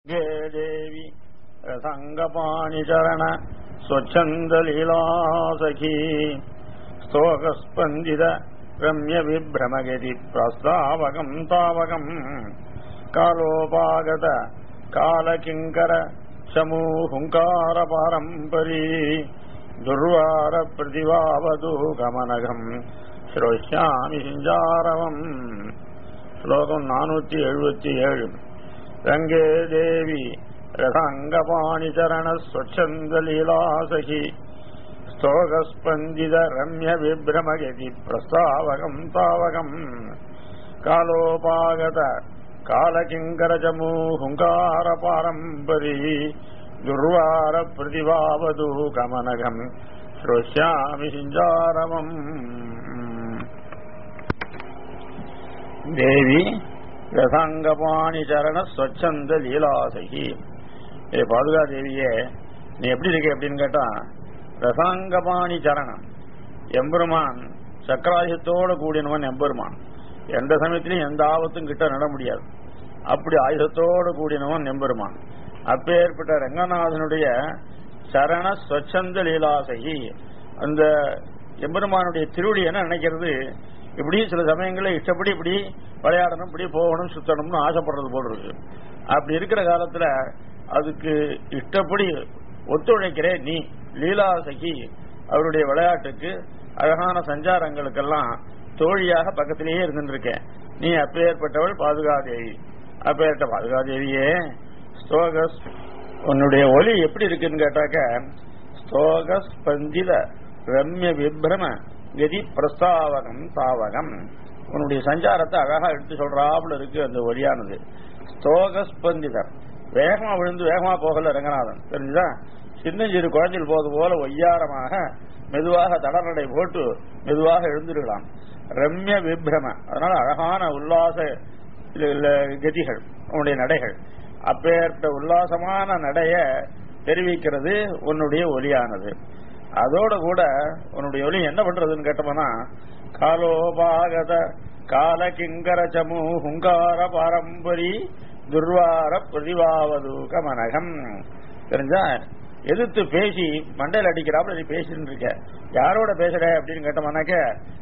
गे देवि रसङ्गपाणिचरण स्वच्छन्दलीलासखी स्तोकस्पन्दित रम्यविभ्रमगति प्रस्तावकम् तावकम् कालोपागत कालकिङ्कर समूहुङ्कारपारम्परी दुर्वारप्रतिभावतु गमनघम् श्रोष्यामि सिञ्जारवम् ஸ்லோகம் நானூத்தி எழுபத்தி ஏழு ரங்கே தேவி ரசாங்கபாணிச்சரண ஸ்வச்சந்த லீலாசகி ஸ்தோகஸ்பந்தித ரம்ய விப்ரமகதி பிரஸ்தாவகம் தாவகம் காலோபாகத காலகிங்கரஜமூ ஹுங்கார பாரம்பரி துர்வார பிரதிபாவது கமனகம் ஸ்ரோஷ்யாமி சிஞ்சாரவம் தேவி ரசாங்கபாணி சரண ஸ்வச்சந்த லீலாசகி ஏ பாதுகா தேவியே நீ எப்படி இருக்க அப்படின்னு கேட்டா ரசாங்கபாணி சரணம் எம்பெருமான் சக்கராயுதத்தோட கூடினவன் எம்பெருமான் எந்த சமயத்திலும் எந்த ஆபத்தும் கிட்ட நட முடியாது அப்படி ஆயுதத்தோடு கூடினவன் எம்பெருமான் அப்பேற்பட்ட ரங்கநாதனுடைய சரண ஸ்வச்சந்த லீலாசகி அந்த எம்பெருமானுடைய திருவடி என்ன நினைக்கிறது இப்படி சில சமயங்களில் இஷ்டப்படி இப்படி விளையாடணும் இப்படி போகணும் சுத்தணும்னு ஆசைப்படுறது போல் இருக்கு அப்படி இருக்கிற காலத்துல அதுக்கு இஷ்டப்படி ஒத்துழைக்கிறே நீ லீலாசகி அவருடைய விளையாட்டுக்கு அழகான சஞ்சாரங்களுக்கெல்லாம் தோழியாக பக்கத்திலேயே இருந்துருக்கேன் நீ அப்பேற்பட்டவள் பாதுகாதேவி அப்பேற்பட்ட பாதுகாதேவியே ஸ்தோகஸ் உன்னுடைய ஒலி எப்படி இருக்குன்னு கேட்டாக்க ஸ்தோக ஸ்பந்தித ரம்ய விப்ரம கதி பிரஸ்தாவகம் தாவகம் உன்னுடைய சஞ்சாரத்தை அழகா எடுத்து சொல்றாப்புல இருக்கு அந்த ஒலியானது ஸ்தோக ஸ்பந்திதர் வேகமா விழுந்து வேகமா போகல ரங்கநாதன் தெரிஞ்சுதா சின்னஞ்சிறு குழந்தைகள் போது போல ஒய்யாரமாக மெதுவாக தடநடை போட்டு மெதுவாக எழுந்திருக்கலாம் ரம்ய விப்ரம அதனால அழகான உல்லாச கதிகள் உன்னுடைய நடைகள் அப்பேற்பட்ட உல்லாசமான நடைய தெரிவிக்கிறது உன்னுடைய ஒலியானது அதோட கூட உன்னுடைய ஒலி என்ன பண்றதுன்னு கேட்டோம்னா காலோபாகத கால கிங்கர சமு ஹுங்கார பாரம்பரி துர்வார பிரதிபாவது கமனகம் தெரிஞ்சா எதிர்த்து பேசி மண்டையில் அடிக்கிறாப்புல நீ பேசிட்டு இருக்க யாரோட பேசுற அப்படின்னு கேட்டோம்னாக்க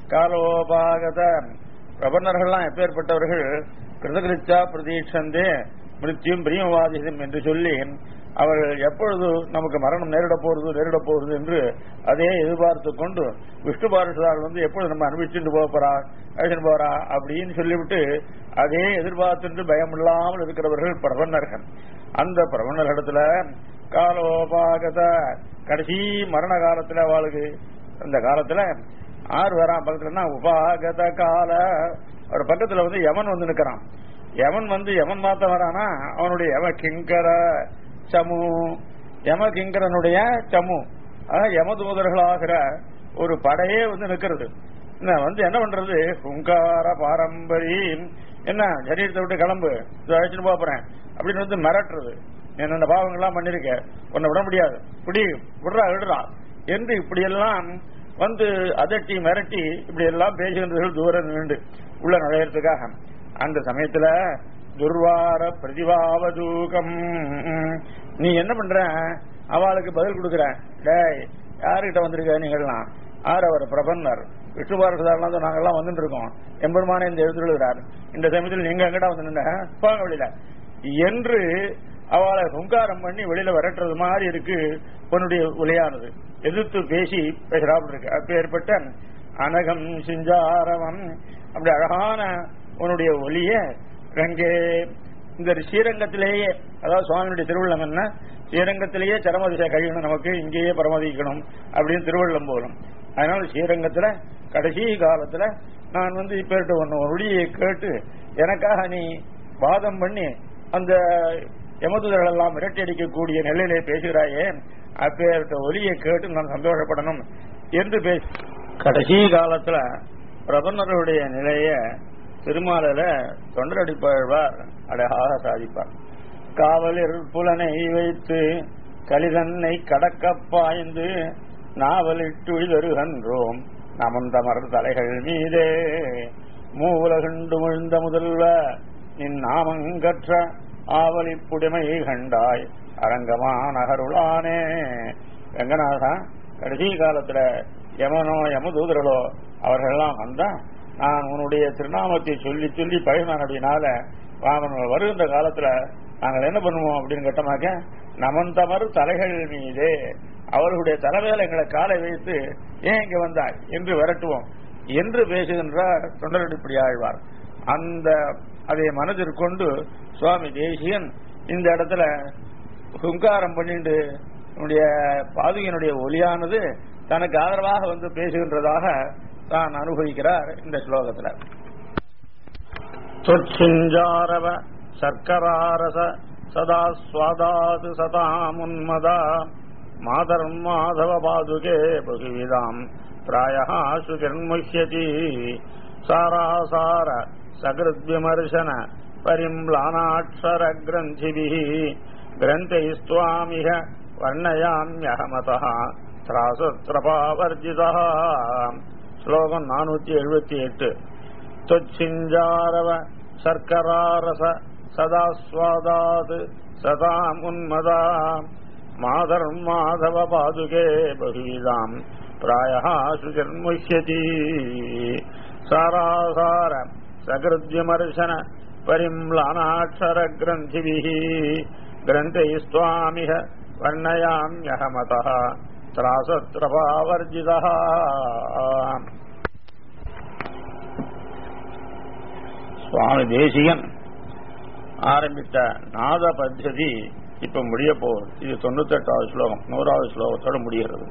காலோபாகத பிரபன்னர்கள்லாம் எப்பேற்பட்டவர்கள் கிருதகிருச்சா பிரதீட்சந்தே மிருத்தியும் பிரியவாதிசம் என்று சொல்லி அவர்கள் எப்பொழுது நமக்கு மரணம் நேரிட போறது நேரிட போறது என்று அதே எதிர்பார்த்து கொண்டு விஷ்ணு பாரதாள் வந்து எப்பொழுது நம்ம அனுபவிச்சுட்டு போக போறா அழைச்சிட்டு போறா அப்படின்னு சொல்லிவிட்டு அதே எதிர்பார்த்து பயம் இல்லாமல் இருக்கிறவர்கள் பிரபன்னர்கள் அந்த பிரபன்னர்களிடத்துல காலோபாகத கடைசி மரண காலத்துல அவளுக்கு அந்த காலத்துல ஆறு வரான் பக்கத்துலன்னா உபாகத கால ஒரு பக்கத்துல வந்து யமன் வந்து நிக்கிறான் யமன் வந்து யமன் மாத்த வரானா அவனுடைய யம கிங்கர சமு யம கிங்கரனுடைய சமு யமதூதர்களாகிற ஒரு படையே வந்து நிக்கிறது வந்து என்ன பண்றது ஹுங்கார பாரம்பரி என்ன சரீரத்தை விட்டு கிளம்பு அழைச்சிட்டு போறேன் அப்படின்னு வந்து மிரட்டுறது என்னென்ன பாவங்கள்லாம் பண்ணிருக்க உன்னை விட முடியாது புடி விடுறா விடுறா என்று இப்படியெல்லாம் வந்து அதட்டி மிரட்டி இப்படி எல்லாம் பேசுகின்றவர்கள் தூரம் நின்று உள்ள நுழையறதுக்காக அந்த சமயத்துல துர்வார பிரதிபாவதூகம் நீ என்ன பண்ற அவளுக்கு பதில் கொடுக்குற டேய் யாருகிட்ட வந்திருக்க நீங்கள்லாம் ஆர் அவர் பிரபன்னர் விஷ்ணுபாரதாரெல்லாம் நாங்கெல்லாம் வந்துட்டு இருக்கோம் எம்பெருமானே இந்த எழுதுகிறார் இந்த சமயத்தில் நீங்க எங்கிட்ட வந்து நின்ன போங்க வெளியில என்று அவளை ஹுங்காரம் பண்ணி வெளியில விரட்டுறது மாதிரி இருக்கு உன்னுடைய உலையானது எதிர்த்து பேசி பேசுறாப்புல இருக்கு அப்ப ஏற்பட்ட அனகம் சிஞ்சாரவம் அப்படி அழகான உன்னுடைய ஒலிய அங்கே இந்த ஸ்ரீரங்கத்திலேயே அதாவது சுவாமியுடைய திருவிழம் என்ன ஸ்ரீரங்கத்திலேயே சரமதிசை கழியணும் நமக்கு இங்கேயே பரமதிக்கணும் அப்படின்னு திருவள்ளம் போகணும் அதனால ஸ்ரீரங்கத்துல கடைசி காலத்துல நான் வந்து இப்ப ஒன்னு ஒளியை கேட்டு எனக்காக நீ வாதம் பண்ணி அந்த எமதுதர்கள் எல்லாம் மிரட்டி அடிக்கக்கூடிய நிலையிலே பேசுகிறாயே அப்பேற்ற ஒலியை கேட்டு நான் சந்தோஷப்படணும் என்று பேசி கடைசி காலத்துல பிரபன்னர்களுடைய நிலைய திருமாலில தொண்டரடிப்பாழ்வார் அழகாக சாதிப்பார் காவலில் புலனை வைத்து கலிதன்னை கடக்க பாய்ந்து நாவலிட்டு இதருகன்றோம் நமந்தமர் தலைகள் மீதே மூலகண்டு விழுந்த முதல்வ நின் நாமங்கற்ற ஆவலி புடிமை கண்டாய் அரங்கமா நகருளானே ரங்கநாதா கடைசி காலத்துல யமனோ யமதூதர்களோ அவர்கள்லாம் வந்தா நான் உன்னுடைய திருநாமத்தை சொல்லி சொல்லி பழகினான் அப்படின்னால அவன் வருகின்ற காலத்துல நாங்கள் என்ன பண்ணுவோம் அப்படின்னு கேட்டமாக்க நமந்தமர் தலைகள் மீதே அவர்களுடைய தலைமையில எங்களை காலை வைத்து ஏன் இங்க வந்தாய் என்று விரட்டுவோம் என்று பேசுகின்றார் தொண்டரடிப்படி ஆழ்வார் அந்த அதை மனதிற்கொண்டு சுவாமி தேசியன் இந்த இடத்துல ஹுங்காரம் பண்ணிட்டு என்னுடைய பாதுகையினுடைய ஒலியானது தனக்கு ஆதரவாக வந்து பேசுகின்றதாக தான் அனுபவிக்கிறார் இந்த ஸ்லோகத்துல தொற்சிஞ்சாரவ சர்க்கராரச சதா ஸ்வாதாது சதாமுன்மதா மாதர் மாதவ பாதுகே பகுவிதாம் பிராய சுகிர்முஷ்யதி சாராசார சகிருத்விமர்சன பரிம்லானாட்சர கிரந்திபி கிரந்தைஸ்துவாமிக வர்ணயாமியகமதா திராசத்ரபாவர்ஜிதா ஸ்லோகம் நானூத்தி எழுபத்தி எட்டு தொச்சிஞ்சாரவ சர்க்கராரச சதாஸ்வாதாத் சதாமுன்மதா மாதர் மாதவ பாதுகே பகுவிதாம் பிராய சுஜன்முஷ்யதி சாராசார சகிருத்விமர்சன பரிம்லானாட்சர கிரந்திபி கிரந்தைஸ்துவாமிக வர்ணயாமியகமதா திராசத்ரபாவர்ஜிதா சுவாமி தேசிகன் ஆரம்பித்த நாத பద్ధதி இப்ப முடிய போகுது இது தொண்ணூத்தி எட்டாவது ஸ்லோகம் நூறாவது ஸ்லோகத்தோட முடிகிறது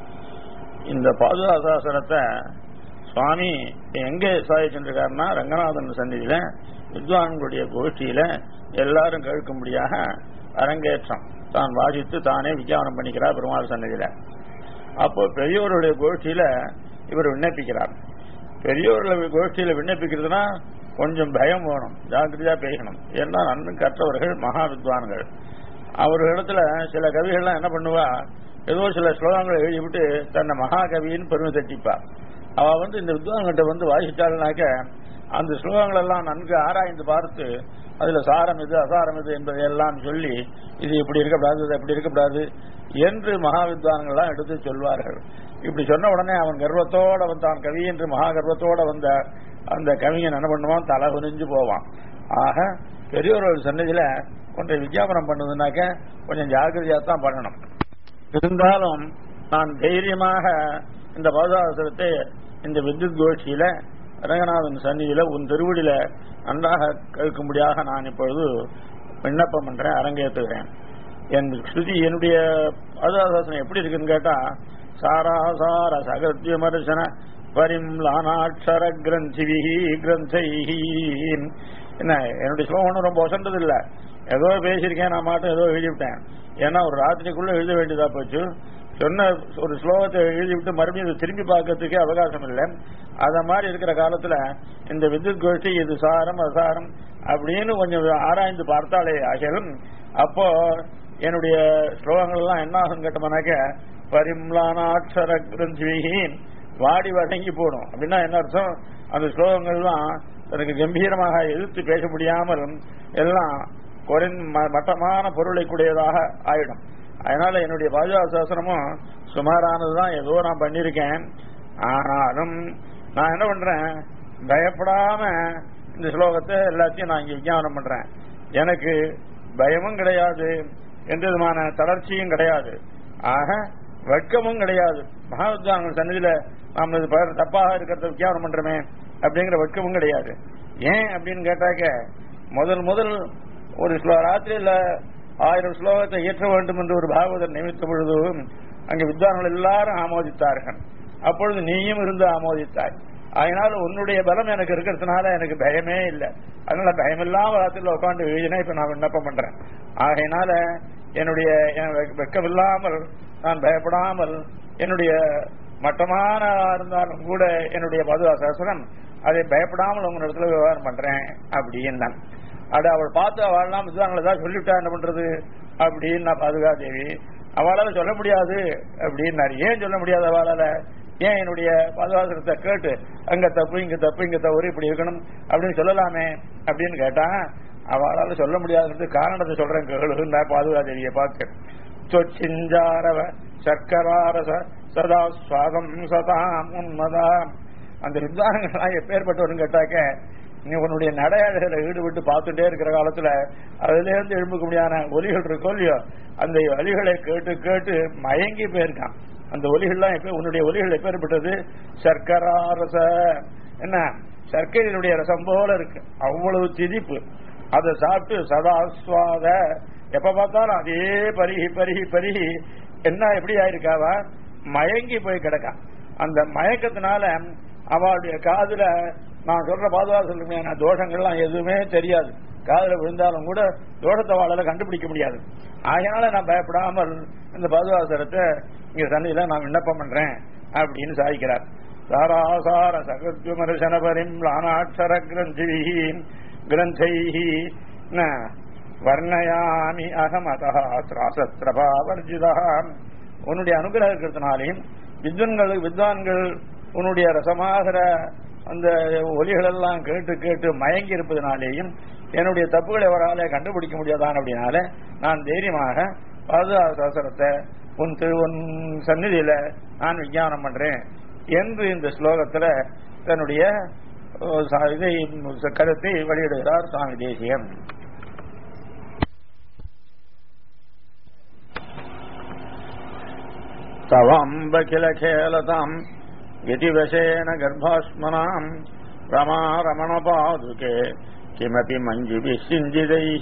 இந்த பாதுகாசாசனத்தை சுவாமி எங்க சாதிச்சுருக்காருன்னா ரங்கநாதன் சந்நிதியில வித்வான்களுடைய கோஷ்டியில எல்லாரும் கேட்கும்படியாக அரங்கேற்றம் தான் வாசித்து தானே விஞ்ஞானம் பண்ணிக்கிறார் பெருமாள் சன்னதியில அப்போ பெரியோருடைய கோஷ்டியில இவர் விண்ணப்பிக்கிறார் பெரியோர்கள் கோஷ்டியில விண்ணப்பிக்கிறதுனா கொஞ்சம் பயம் வேணும் ஜாக்கிரதையா பேசணும் ஏன்னா நன்கு கற்றவர்கள் மகா வித்வான்கள் அவர்களிடத்துல சில கவிகள்லாம் என்ன பண்ணுவா ஏதோ சில ஸ்லோகங்களை எழுதிவிட்டு தன்னை மகாகவின்னு பெருமை தட்டிப்பா அவ வந்து இந்த வித்வான்கிட்ட வந்து வாசிச்சாள்னாக்க அந்த ஸ்லோகங்கள் எல்லாம் நன்கு ஆராய்ந்து பார்த்து அதுல சாரம் இது அசாரம் இது என்பதை எல்லாம் சொல்லி இது இப்படி இருக்கக்கூடாது இது அப்படி இருக்கக்கூடாது என்று மகா வித்வான்கள்லாம் எடுத்து சொல்வார்கள் இப்படி சொன்ன உடனே அவன் கர்வத்தோட வந்தான் கவி என்று மகா கர்வத்தோட வந்த அந்த கவிஞன் என்ன பண்ணுவான் தலை குனிஞ்சு போவான் ஆக பெரியோர்கள் சன்னதியில கொஞ்சம் விஞ்ஞாபனம் பண்ணுதுனாக்க கொஞ்சம் ஜாக்கிரதையா தான் பண்ணணும் இருந்தாலும் நான் தைரியமாக இந்த பாதாசனத்தை இந்த வித்யுத் கோஷ்டியில ரங்கநாதன் சன்னிதியில உன் திருவடியில நன்றாக கேட்கும்படியாக நான் இப்பொழுது விண்ணப்பம் பண்றேன் அரங்கேற்றுகிறேன் என் ஸ்ருதி என்னுடைய பாதாசாசனம் எப்படி இருக்குன்னு கேட்டா சாராசார சகத்யமர்சன பரிம்லானாட்சர கிரந்திவிஹி கிரந்தைஹி என்ன என்னுடைய ஸ்லோகம் ஒன்றும் ரொம்ப வசந்தது இல்ல ஏதோ பேசியிருக்கேன் நான் மாட்டும் ஏதோ எழுதிவிட்டேன் ஏன்னா ஒரு ராத்திரிக்குள்ள எழுத வேண்டியதா போச்சு சொன்ன ஒரு ஸ்லோகத்தை எழுதிவிட்டு மறுபடியும் இதை திரும்பி பார்க்கறதுக்கே அவகாசம் இல்லை அத மாதிரி இருக்கிற காலத்துல இந்த வித்யுத் கோஷ்டி இது சாரம் அசாரம் அப்படின்னு கொஞ்சம் ஆராய்ந்து பார்த்தாலே ஆகியும் அப்போ என்னுடைய ஸ்லோகங்கள் எல்லாம் என்ன ஆகும் கேட்டோம்னாக்க பரிம்லானாட்சர கிரந்திவிஹீன் வாடி வதங்கி போடும் அப்படின்னா என்ன அர்த்தம் அந்த ஸ்லோகங்கள்லாம் தனக்கு கம்பீரமாக எதிர்த்து பேச முடியாமல் எல்லாம் குறைந் மட்டமான பொருளை கூடியதாக ஆயிடும் அதனால என்னுடைய பாஜாசாசனமும் சுமாரானதுதான் ஏதோ நான் பண்ணிருக்கேன் ஆனாலும் நான் என்ன பண்றேன் பயப்படாம இந்த ஸ்லோகத்தை எல்லாத்தையும் நான் இங்க விஞ்ஞாபனம் பண்றேன் எனக்கு பயமும் கிடையாது எந்த விதமான தளர்ச்சியும் கிடையாது ஆக வெட்கமும் கிடையாது மகாவித்வான்கள் சன்னதியில நாம் இது தப்பாக இருக்கிறத விஞ்ஞாபனம் பண்றோமே அப்படிங்கிற வெட்கமும் கிடையாது ஏன் அப்படின்னு கேட்டாக்க முதல் முதல் ஒரு ராத்திரியில ஆயிரம் ஸ்லோகத்தை இயற்ற வேண்டும் என்று ஒரு பாகவதர் நியமித்த பொழுது அங்கு வித்வான்கள் எல்லாரும் ஆமோதித்தார்கள் அப்பொழுது நீயும் இருந்து ஆமோதித்தாய் அதனால உன்னுடைய பலம் எனக்கு இருக்கிறதுனால எனக்கு பயமே இல்லை அதனால பயமில்லாம ராத்திரில உட்காந்து எழுதினா இப்ப நான் விண்ணப்பம் பண்றேன் ஆகையினால என்னுடைய வெக்கமில்லாமல் நான் பயப்படாமல் என்னுடைய மட்டமான இருந்தாலும் கூட என்னுடைய மதுவாசாசனம் அதை பயப்படாமல் உங்க இடத்துல விவகாரம் பண்றேன் அப்படின்னு அட அவள் பார்த்து அவள்லாம் வித்வான்களை தான் சொல்லிவிட்டா என்ன பண்றது அப்படின்னு நான் பாதுகா தேவி அவளால சொல்ல முடியாது அப்படின்னாரு ஏன் சொல்ல முடியாது அவளால ஏன் என்னுடைய பாதுகாசனத்தை கேட்டு அங்க தப்பு இங்க தப்பு இங்க தவறு இப்படி இருக்கணும் அப்படின்னு சொல்லலாமே அப்படின்னு கேட்டா அவளால சொல்ல முடியாதது காரணத்தை சொல்றேன் கேளு பாதுகாதேவியை பார்த்து சொச்சிஞ்சாரவ சர்க்கராரச சதா சுவாதம் சதாம் உன்மதாம் அந்த வித்வானங்கள்லாம் எப்பேற்பட்டவரும் கேட்டாக்க நீ உன்னுடைய நடையாடுகளை ஈடுபட்டு பார்த்துட்டே இருக்கிற காலத்துல அதுல இருந்து எழும்புக்க முடியாத ஒலிகள் இருக்கோ இல்லையோ அந்த ஒலிகளை கேட்டு கேட்டு மயங்கி போயிருக்கான் அந்த ஒலிகள்லாம் எப்ப உன்னுடைய ஒலிகள் எப்பேற்பட்டது சர்க்கராரச என்ன சர்க்கரையினுடைய ரசம் போல இருக்கு அவ்வளவு திதிப்பு அதை சாப்பிட்டு சதாஸ்வாத எப்ப பார்த்தாலும் அதே பருகி பருகி பருகி என்ன எப்படி ஆயிருக்காவா மயங்கி போய் கிடக்கா அந்த மயக்கத்தினால அவளுடைய காதுல நான் சொல்ற பாதுகாப்பு தோஷங்கள்லாம் எதுவுமே தெரியாது காதுல விழுந்தாலும் கூட தோஷத்தை வாழல கண்டுபிடிக்க முடியாது அதனால நான் பயப்படாமல் இந்த பாதுகாசரத்தை இங்க சன்னியில நான் விண்ணப்பம் பண்றேன் அப்படின்னு சாதிக்கிறார் சாராசார சகத்விமர்சன பரிம்லானாட்சர கிரந்திவி கிரந்தைஹி ந வர்ணயாமி அகமதா திராசத்ரபாவர்ஜிதா உன்னுடைய அனுகிரகம் இருக்கிறதுனாலையும் வித்வன்கள் வித்வான்கள் உன்னுடைய ரசமாகிற அந்த ஒலிகள் எல்லாம் கேட்டு கேட்டு மயங்கி இருப்பதனாலேயும் என்னுடைய தப்புகளை அவராலே கண்டுபிடிக்க முடியாதான் அப்படின்னால நான் தைரியமாக பாதுகாசரத்தை உன் திரு உன் சந்நிதியில நான் விஞ்ஞானம் பண்றேன் என்று இந்த ஸ்லோகத்துல தன்னுடைய இதை கருத்தை வெளியிடுகிறார் சுவாமி தேசியம் தவாம்பகிலகேலதாம் व्यतिवशेन गर्भास्मनाम् रमा रमणपादुके किमपि मञ्जुभिः सिञ्जितैः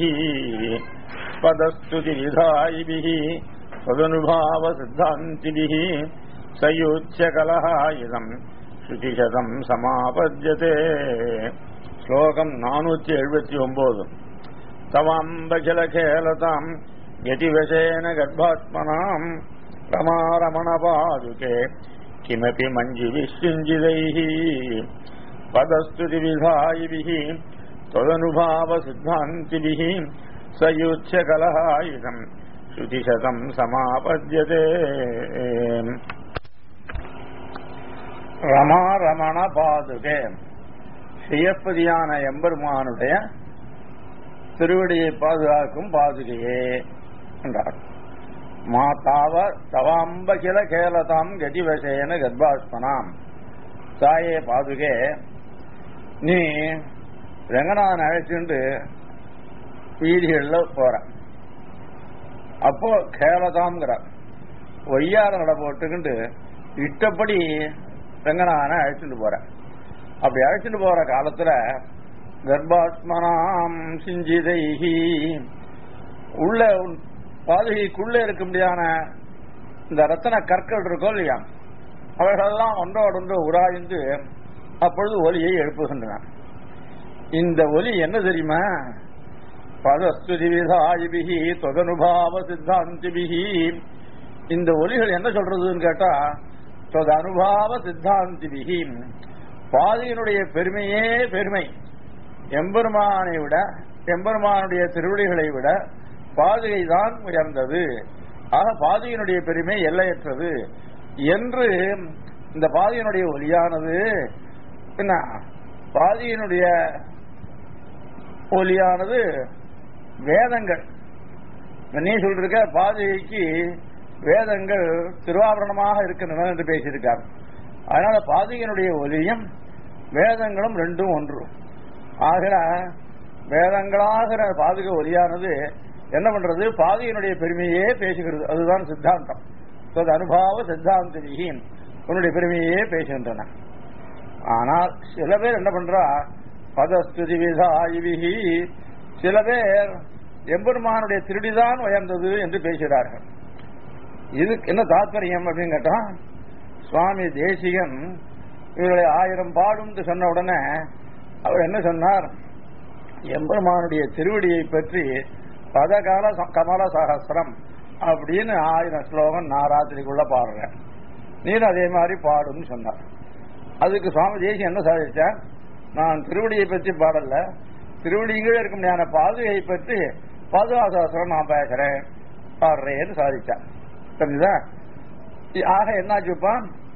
पदस्तुतिविधायिभिः तदनुभावसिद्धान्तिभिः सयूच्यकलः इदम् श्रुतिशतम् समापद्यते श्लोकम् नानूति एഴുപത്തി ഒമ്പത് तवाम्बखिलखेलताम् व्यतिवशेन गर्भात्मनाम् रमारमणपादुके किमपि मञ्जुभिः पदस्तुतिविधायिभिः त्वदनुभावसिद्धान्तिभिः सयूच्यकलः इदम् श्रुतिशतम् समापद्यते ரமாரமண பாதுகே செய்யப்பதியான எம்பெருமானுடைய திருவடியை பாதுகாக்கும் பாதுகையே என்றார் மாதாவ தவாம்பகில கேலதாம் கதிவசேன கர்ப்பாஸ்மனாம் தாயே பாதுகே நீ ரங்கநாதன் அழைச்சிட்டு வீதிகளில் போற அப்போ கேலதாம்ங்கிற ஒய்யார நட போட்டுக்கிட்டு இட்டப்படி ரங்கநாதனை அழைச்சிட்டு போற அப்படி அழைச்சிட்டு போற காலத்துல கர்ப்பாத்மனாம் சிஞ்சிதைஹி உள்ள பாதுகைக்குள்ள இருக்க முடியாத இந்த ரத்தன கற்கள் இருக்கோ இல்லையா அவைகளெல்லாம் ஒன்றோடொன்று உராய்ந்து அப்பொழுது ஒலியை எழுப்புகின்றன இந்த ஒலி என்ன தெரியுமா பதஸ்துதிவிதாயிபிகி தொதனுபாவ சித்தாந்திபிகி இந்த ஒலிகள் என்ன சொல்றதுன்னு கேட்டா தொத அனுபாவ சித்தாந்திபிகி பாதியினுடைய பெருமையே பெருமை எம்பெருமானை விட எம்பெருமானுடைய திருவடிகளை விட பாதுகை தான் உயர்ந்தது ஆக பாதியினுடைய பெருமை எல்லையற்றது என்று இந்த பாதியினுடைய ஒலியானது என்ன பாதியினுடைய ஒலியானது வேதங்கள் நீ சொல்லிருக்க பாதிகைக்கு வேதங்கள் திருவாபரணமாக இருக்கின்றன என்று பேசியிருக்கார் அதனால பாதிகையினுடைய ஒலியும் வேதங்களும் ரெண்டும் ஒன்று ஆகிற வேதங்களாகிற பாதுக ஒலியானது என்ன பண்றது பாதியினுடைய பெருமையே பேசுகிறது அதுதான் சித்தாந்தம் அது அனுபவ சித்தாந்தின் உன்னுடைய பெருமையே பேசுகின்றன ஆனால் சில பேர் என்ன பண்றா பதஸ்துதி விதாயிவிகி சில பேர் எம்பெருமானுடைய திருடிதான் உயர்ந்தது என்று பேசுகிறார்கள் இதுக்கு என்ன தாத்பரியம் அப்படின்னு கேட்டா சுவாமி தேசிகன் இவர்களை ஆயிரம் பாடும் சொன்ன உடனே அவர் என்ன சொன்னார் எம்பெருமானுடைய திருவடியை பற்றி பதகால கமல சகசிரம் அப்படின்னு ஆயிரம் ஸ்லோகம் நான் ராத்திரிக்குள்ள பாடுறேன் நீர் அதே மாதிரி பாடுன்னு சொன்னார் அதுக்கு சுவாமி தேசியம் என்ன சாதிச்சா நான் திருவடியை பற்றி பாடல திருவடிங்களே இருக்க முடியாத பாதுகையை பற்றி பாதுகாசாசனம் நான் பேசுறேன் பாடுறேன்னு சாதிச்சேன் தெரிஞ்சுதா ஆக என்னாச்சுப்பா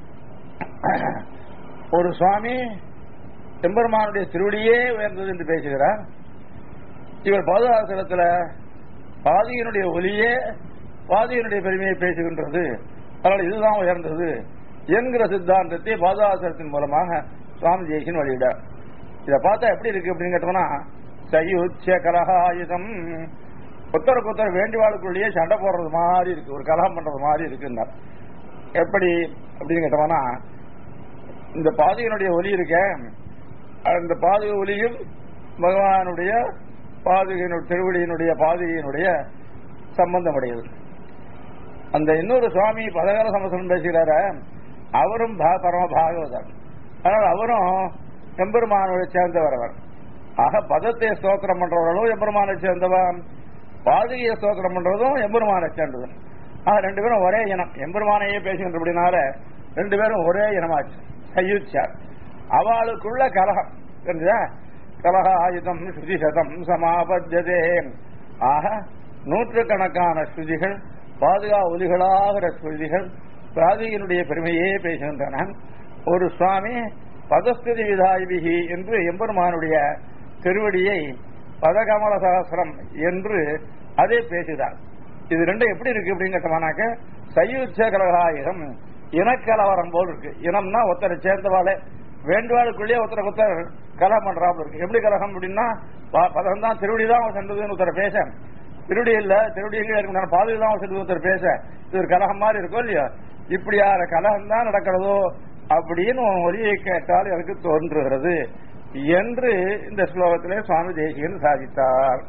ஒரு சுவாமி எம்பெருமானுடைய திருவடியே உயர்ந்தது என்று பேசுகிறார் இவர் பாதுகாசனத்துல பாதியினுடைய ஒலியே பாதியினுடைய பெருமையை பேசுகின்றது அதனால் இதுதான் உயர்ந்தது என்கிற சித்தாந்தத்தை பாதுகாசனத்தின் மூலமாக சுவாமி ஜெயசின் வெளியிட இதை பார்த்தா எப்படி இருக்கு அப்படின்னு கேட்டோம்னா சயுச்ச கலகாயுதம் ஒருத்தருக்கு ஒருத்தர் வேண்டிவாளுக்குள்ளேயே சண்டை போடுறது மாதிரி இருக்கு ஒரு கலகம் பண்றது மாதிரி இருக்குன்னார் எப்படி அப்படின்னு கேட்டோம்னா இந்த பாதையினுடைய ஒலி இருக்க அந்த பாதுகை ஒலியும் பகவானுடைய பாதுகையினுடைய திருவடியினுடைய பாதுகையினுடைய சம்பந்தம் அடையுது அந்த இன்னொரு சுவாமி பதகால சமஸ்தம் பேசுகிறார அவரும் பா- பரம பாகவதர் ஆனால் அவரும் எம்பெருமானோட சேர்ந்தவர் அவர் ஆக பதத்தை ஸ்தோத்திரம் பண்றவர்களும் எம்பெருமானை சேர்ந்தவன் பாதுகையை ஸ்தோத்திரம் பண்றதும் எம்பெருமானை சேர்ந்தது ஆக ரெண்டு பேரும் ஒரே இனம் எம்பெருமானையே பேசுகின்றபடினால ரெண்டு பேரும் ஒரே இனமாச்சு சயுச்சார் அவளுக்குள்ள கலகம் தெரிஞ்சா கலக ஆயுதம் ஸ்ருதி சதம் சமாபத்தியதே ஆக நூற்றுக்கணக்கான ஸ்ருதிகள் பாதுகா ஒலிகளாகிற ஸ்ருதிகள் பாதுகையினுடைய பெருமையே பேசுகின்றன ஒரு சுவாமி பதஸ்துதி விதாயிபிகி என்று எம்பெருமானுடைய திருவடியை பதகமல சகசிரம் என்று அதே பேசுகிறார் இது ரெண்டும் எப்படி இருக்கு அப்படின்னு கேட்டோம்னாக்க சயுச்ச கலகாயுதம் இனக்கலவரம் போல் இருக்கு இனம்னா ஒருத்தரை சேர்ந்தவாளே வேண்டுவாளுக்குள்ளேயே ஒருத்தரை ஒருத்தர் கலகம் பண்றாப்புல இருக்கு எப்படி கலகம் அப்படின்னா பதம் தான் திருவடி தான் சென்றதுன்னு ஒருத்தர் பேச திருவடி இல்ல திருவடி எங்க இருக்கு பாதுகை தான் சென்றது ஒருத்தர் பேச இது ஒரு கலகம் மாதிரி இருக்கும் இல்லையா இப்படியான கலகம் தான் நடக்கிறதோ அப்படின்னு உன் ஒலியை கேட்டால் எனக்கு தோன்றுகிறது என்று இந்த ஸ்லோகத்திலே சுவாமி தேசிகன் சாதித்தார்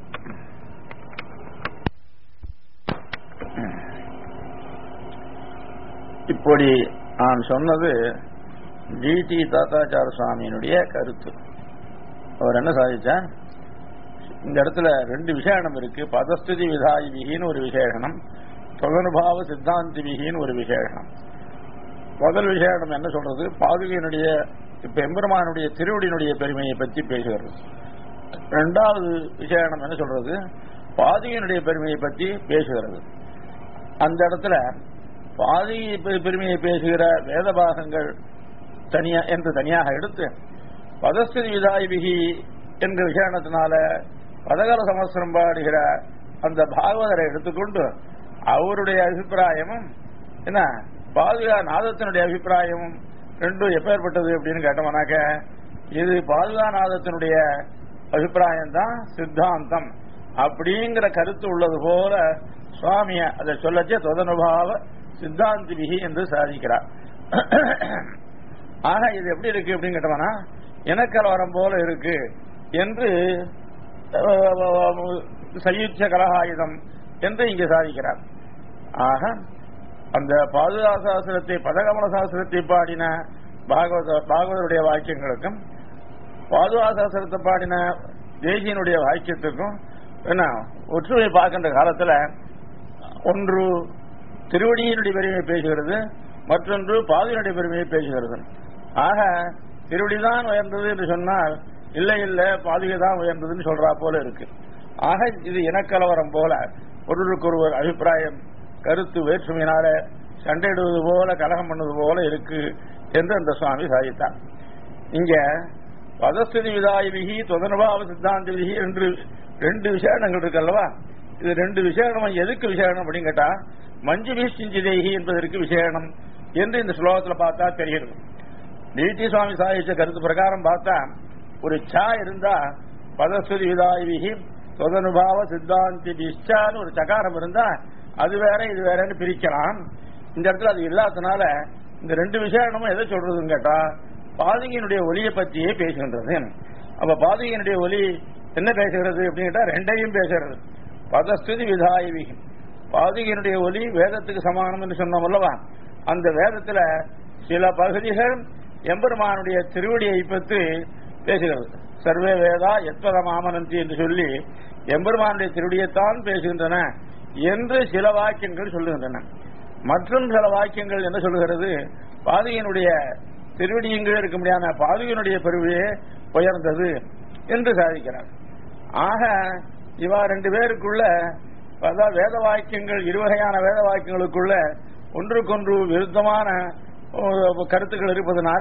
இப்படி நான் சொன்னது ஜிடி தாத்தாச்சார சுவாமியினுடைய கருத்து அவர் என்ன சாதிச்சார் இந்த இடத்துல ரெண்டு விசேஷனம் இருக்கு பதஸ்துதி விதாயி விகின்னு ஒரு விசேஷனம் தொகனுபாவ சித்தாந்தி விகின்னு ஒரு விசேஷனம் முதல் விசேஷம் என்ன சொல்றது பாதுகையினுடைய இப்ப எம்பெருமானுடைய திருவடியினுடைய பெருமையை பற்றி பேசுகிறது இரண்டாவது விசேஷனம் என்ன சொல்றது பாதுகையினுடைய பெருமையை பற்றி பேசுகிறது அந்த இடத்துல பாதுகை பெ- பெருமையை பேசுகிற வேத பாகங்கள் தனியா என்று தனியாக எடுத்து பதஸ்திரி விதாயிபிகி என்ற விசேஷத்தினால பதகால சமஸ்திரம் பாடுகிற அந்த பாகவதரை எடுத்துக்கொண்டு அவருடைய அபிப்பிராயமும் என்ன பாதுகா நாதத்தினுடைய அபிப்பிராயமும் ரெண்டும் எப்பேற்பட்டது அப்படின்னு கேட்டோம்னாக்க இது பாதுகா நாதத்தினுடைய அபிப்பிராயம் தான் சித்தாந்தம் அப்படிங்கிற கருத்து உள்ளது போல சுவாமிய அதை சொல்லச்சே தொதனுபாவ சித்தாந்தி விகி என்று சாதிக்கிறார் ஆக இது எப்படி இருக்கு அப்படின்னு கேட்டோம்னா இனக்கலவரம் போல இருக்கு என்று சயுச்ச கலகாயுதம் என்று இங்கே சாதிக்கிறார் ஆக அந்த பாதுகா சாஸ்திரத்தை பதகமல சாஸ்திரத்தை பாடின பாகவத பாகவதருடைய வாக்கியங்களுக்கும் பாதுகா சாஸ்திரத்தை பாடின தேசியனுடைய வாக்கியத்துக்கும் என்ன ஒற்றுமை பார்க்கின்ற காலத்துல ஒன்று திருவடியினுடைய பெருமையை பேசுகிறது மற்றொன்று பாதுகையினுடைய பெருமையை பேசுகிறது ஆக திருவடிதான் உயர்ந்தது என்று சொன்னால் இல்லை இல்ல பாதுகை தான் உயர்ந்ததுன்னு சொல்றா போல இருக்கு ஆக இது இனக்கலவரம் போல ஒருவருக்கொருவர் அபிப்பிராயம் கருத்து வேற்றுமையினால சண்டையிடுவது போல கலகம் பண்ணுவது போல இருக்கு என்று அந்த சுவாமி சாதித்தார் இங்க பதஸ்துதி விதாயிபிகி தொதனுபாவ சித்தாந்த விதி என்று ரெண்டு விசேஷங்கள் இருக்கு அல்லவா இது ரெண்டு விசேஷம் எதுக்கு விசேஷம் அப்படின்னு கேட்டா மஞ்சு வீசிஞ்சிதேகி என்பதற்கு விசேஷம் என்று இந்த ஸ்லோகத்தில் பார்த்தா தெரிகிறது நீட்டி சுவாமி சாதிச்ச கருத்து பிரகாரம் பார்த்தா ஒரு சா இருந்தா பதஸ்துதி விதாயிபிகி தொதனுபாவ சித்தாந்தி பிஷ்டான்னு ஒரு சகாரம் இருந்தா அது வேற இது வேறன்னு பிரிக்கலாம் இந்த இடத்துல அது இல்லாதனால இந்த ரெண்டு விசேஷமும் எதை சொல்றதுன்னு கேட்டா பாதகையினுடைய ஒலியை பற்றியே பேசுகின்றது அப்ப பாதகையினுடைய ஒலி என்ன பேசுகிறது அப்படின்னு கேட்டா ரெண்டையும் பேசுகிறது பதஸ்துதி விதாயவி பாதகையினுடைய ஒலி வேதத்துக்கு சமானம் என்று சொன்னோம் அல்லவா அந்த வேதத்துல சில பகுதிகள் எம்பெருமானுடைய திருவடியை பற்றி பேசுகிறது சர்வே வேதா எத்வத மாமனந்தி என்று சொல்லி எம்பெருமானுடைய திருவடியைத்தான் பேசுகின்றன என்று சில வாக்கியங்கள் சொல்லுகின்றன மற்றும் சில வாக்கியங்கள் என்ன சொல்லுகிறது பாதகையினுடைய திருவடியங்கள் இருக்க முடியாத பாதகையினுடைய பெருமையே உயர்ந்தது என்று சாதிக்கிறார் ஆக இவா ரெண்டு பேருக்குள்ள அதாவது வேத வாக்கியங்கள் இருவகையான வேத வாக்கியங்களுக்குள்ள ஒன்றுக்கொன்று விருத்தமான அஹ், கருத்துக்கள் இருப்பதனால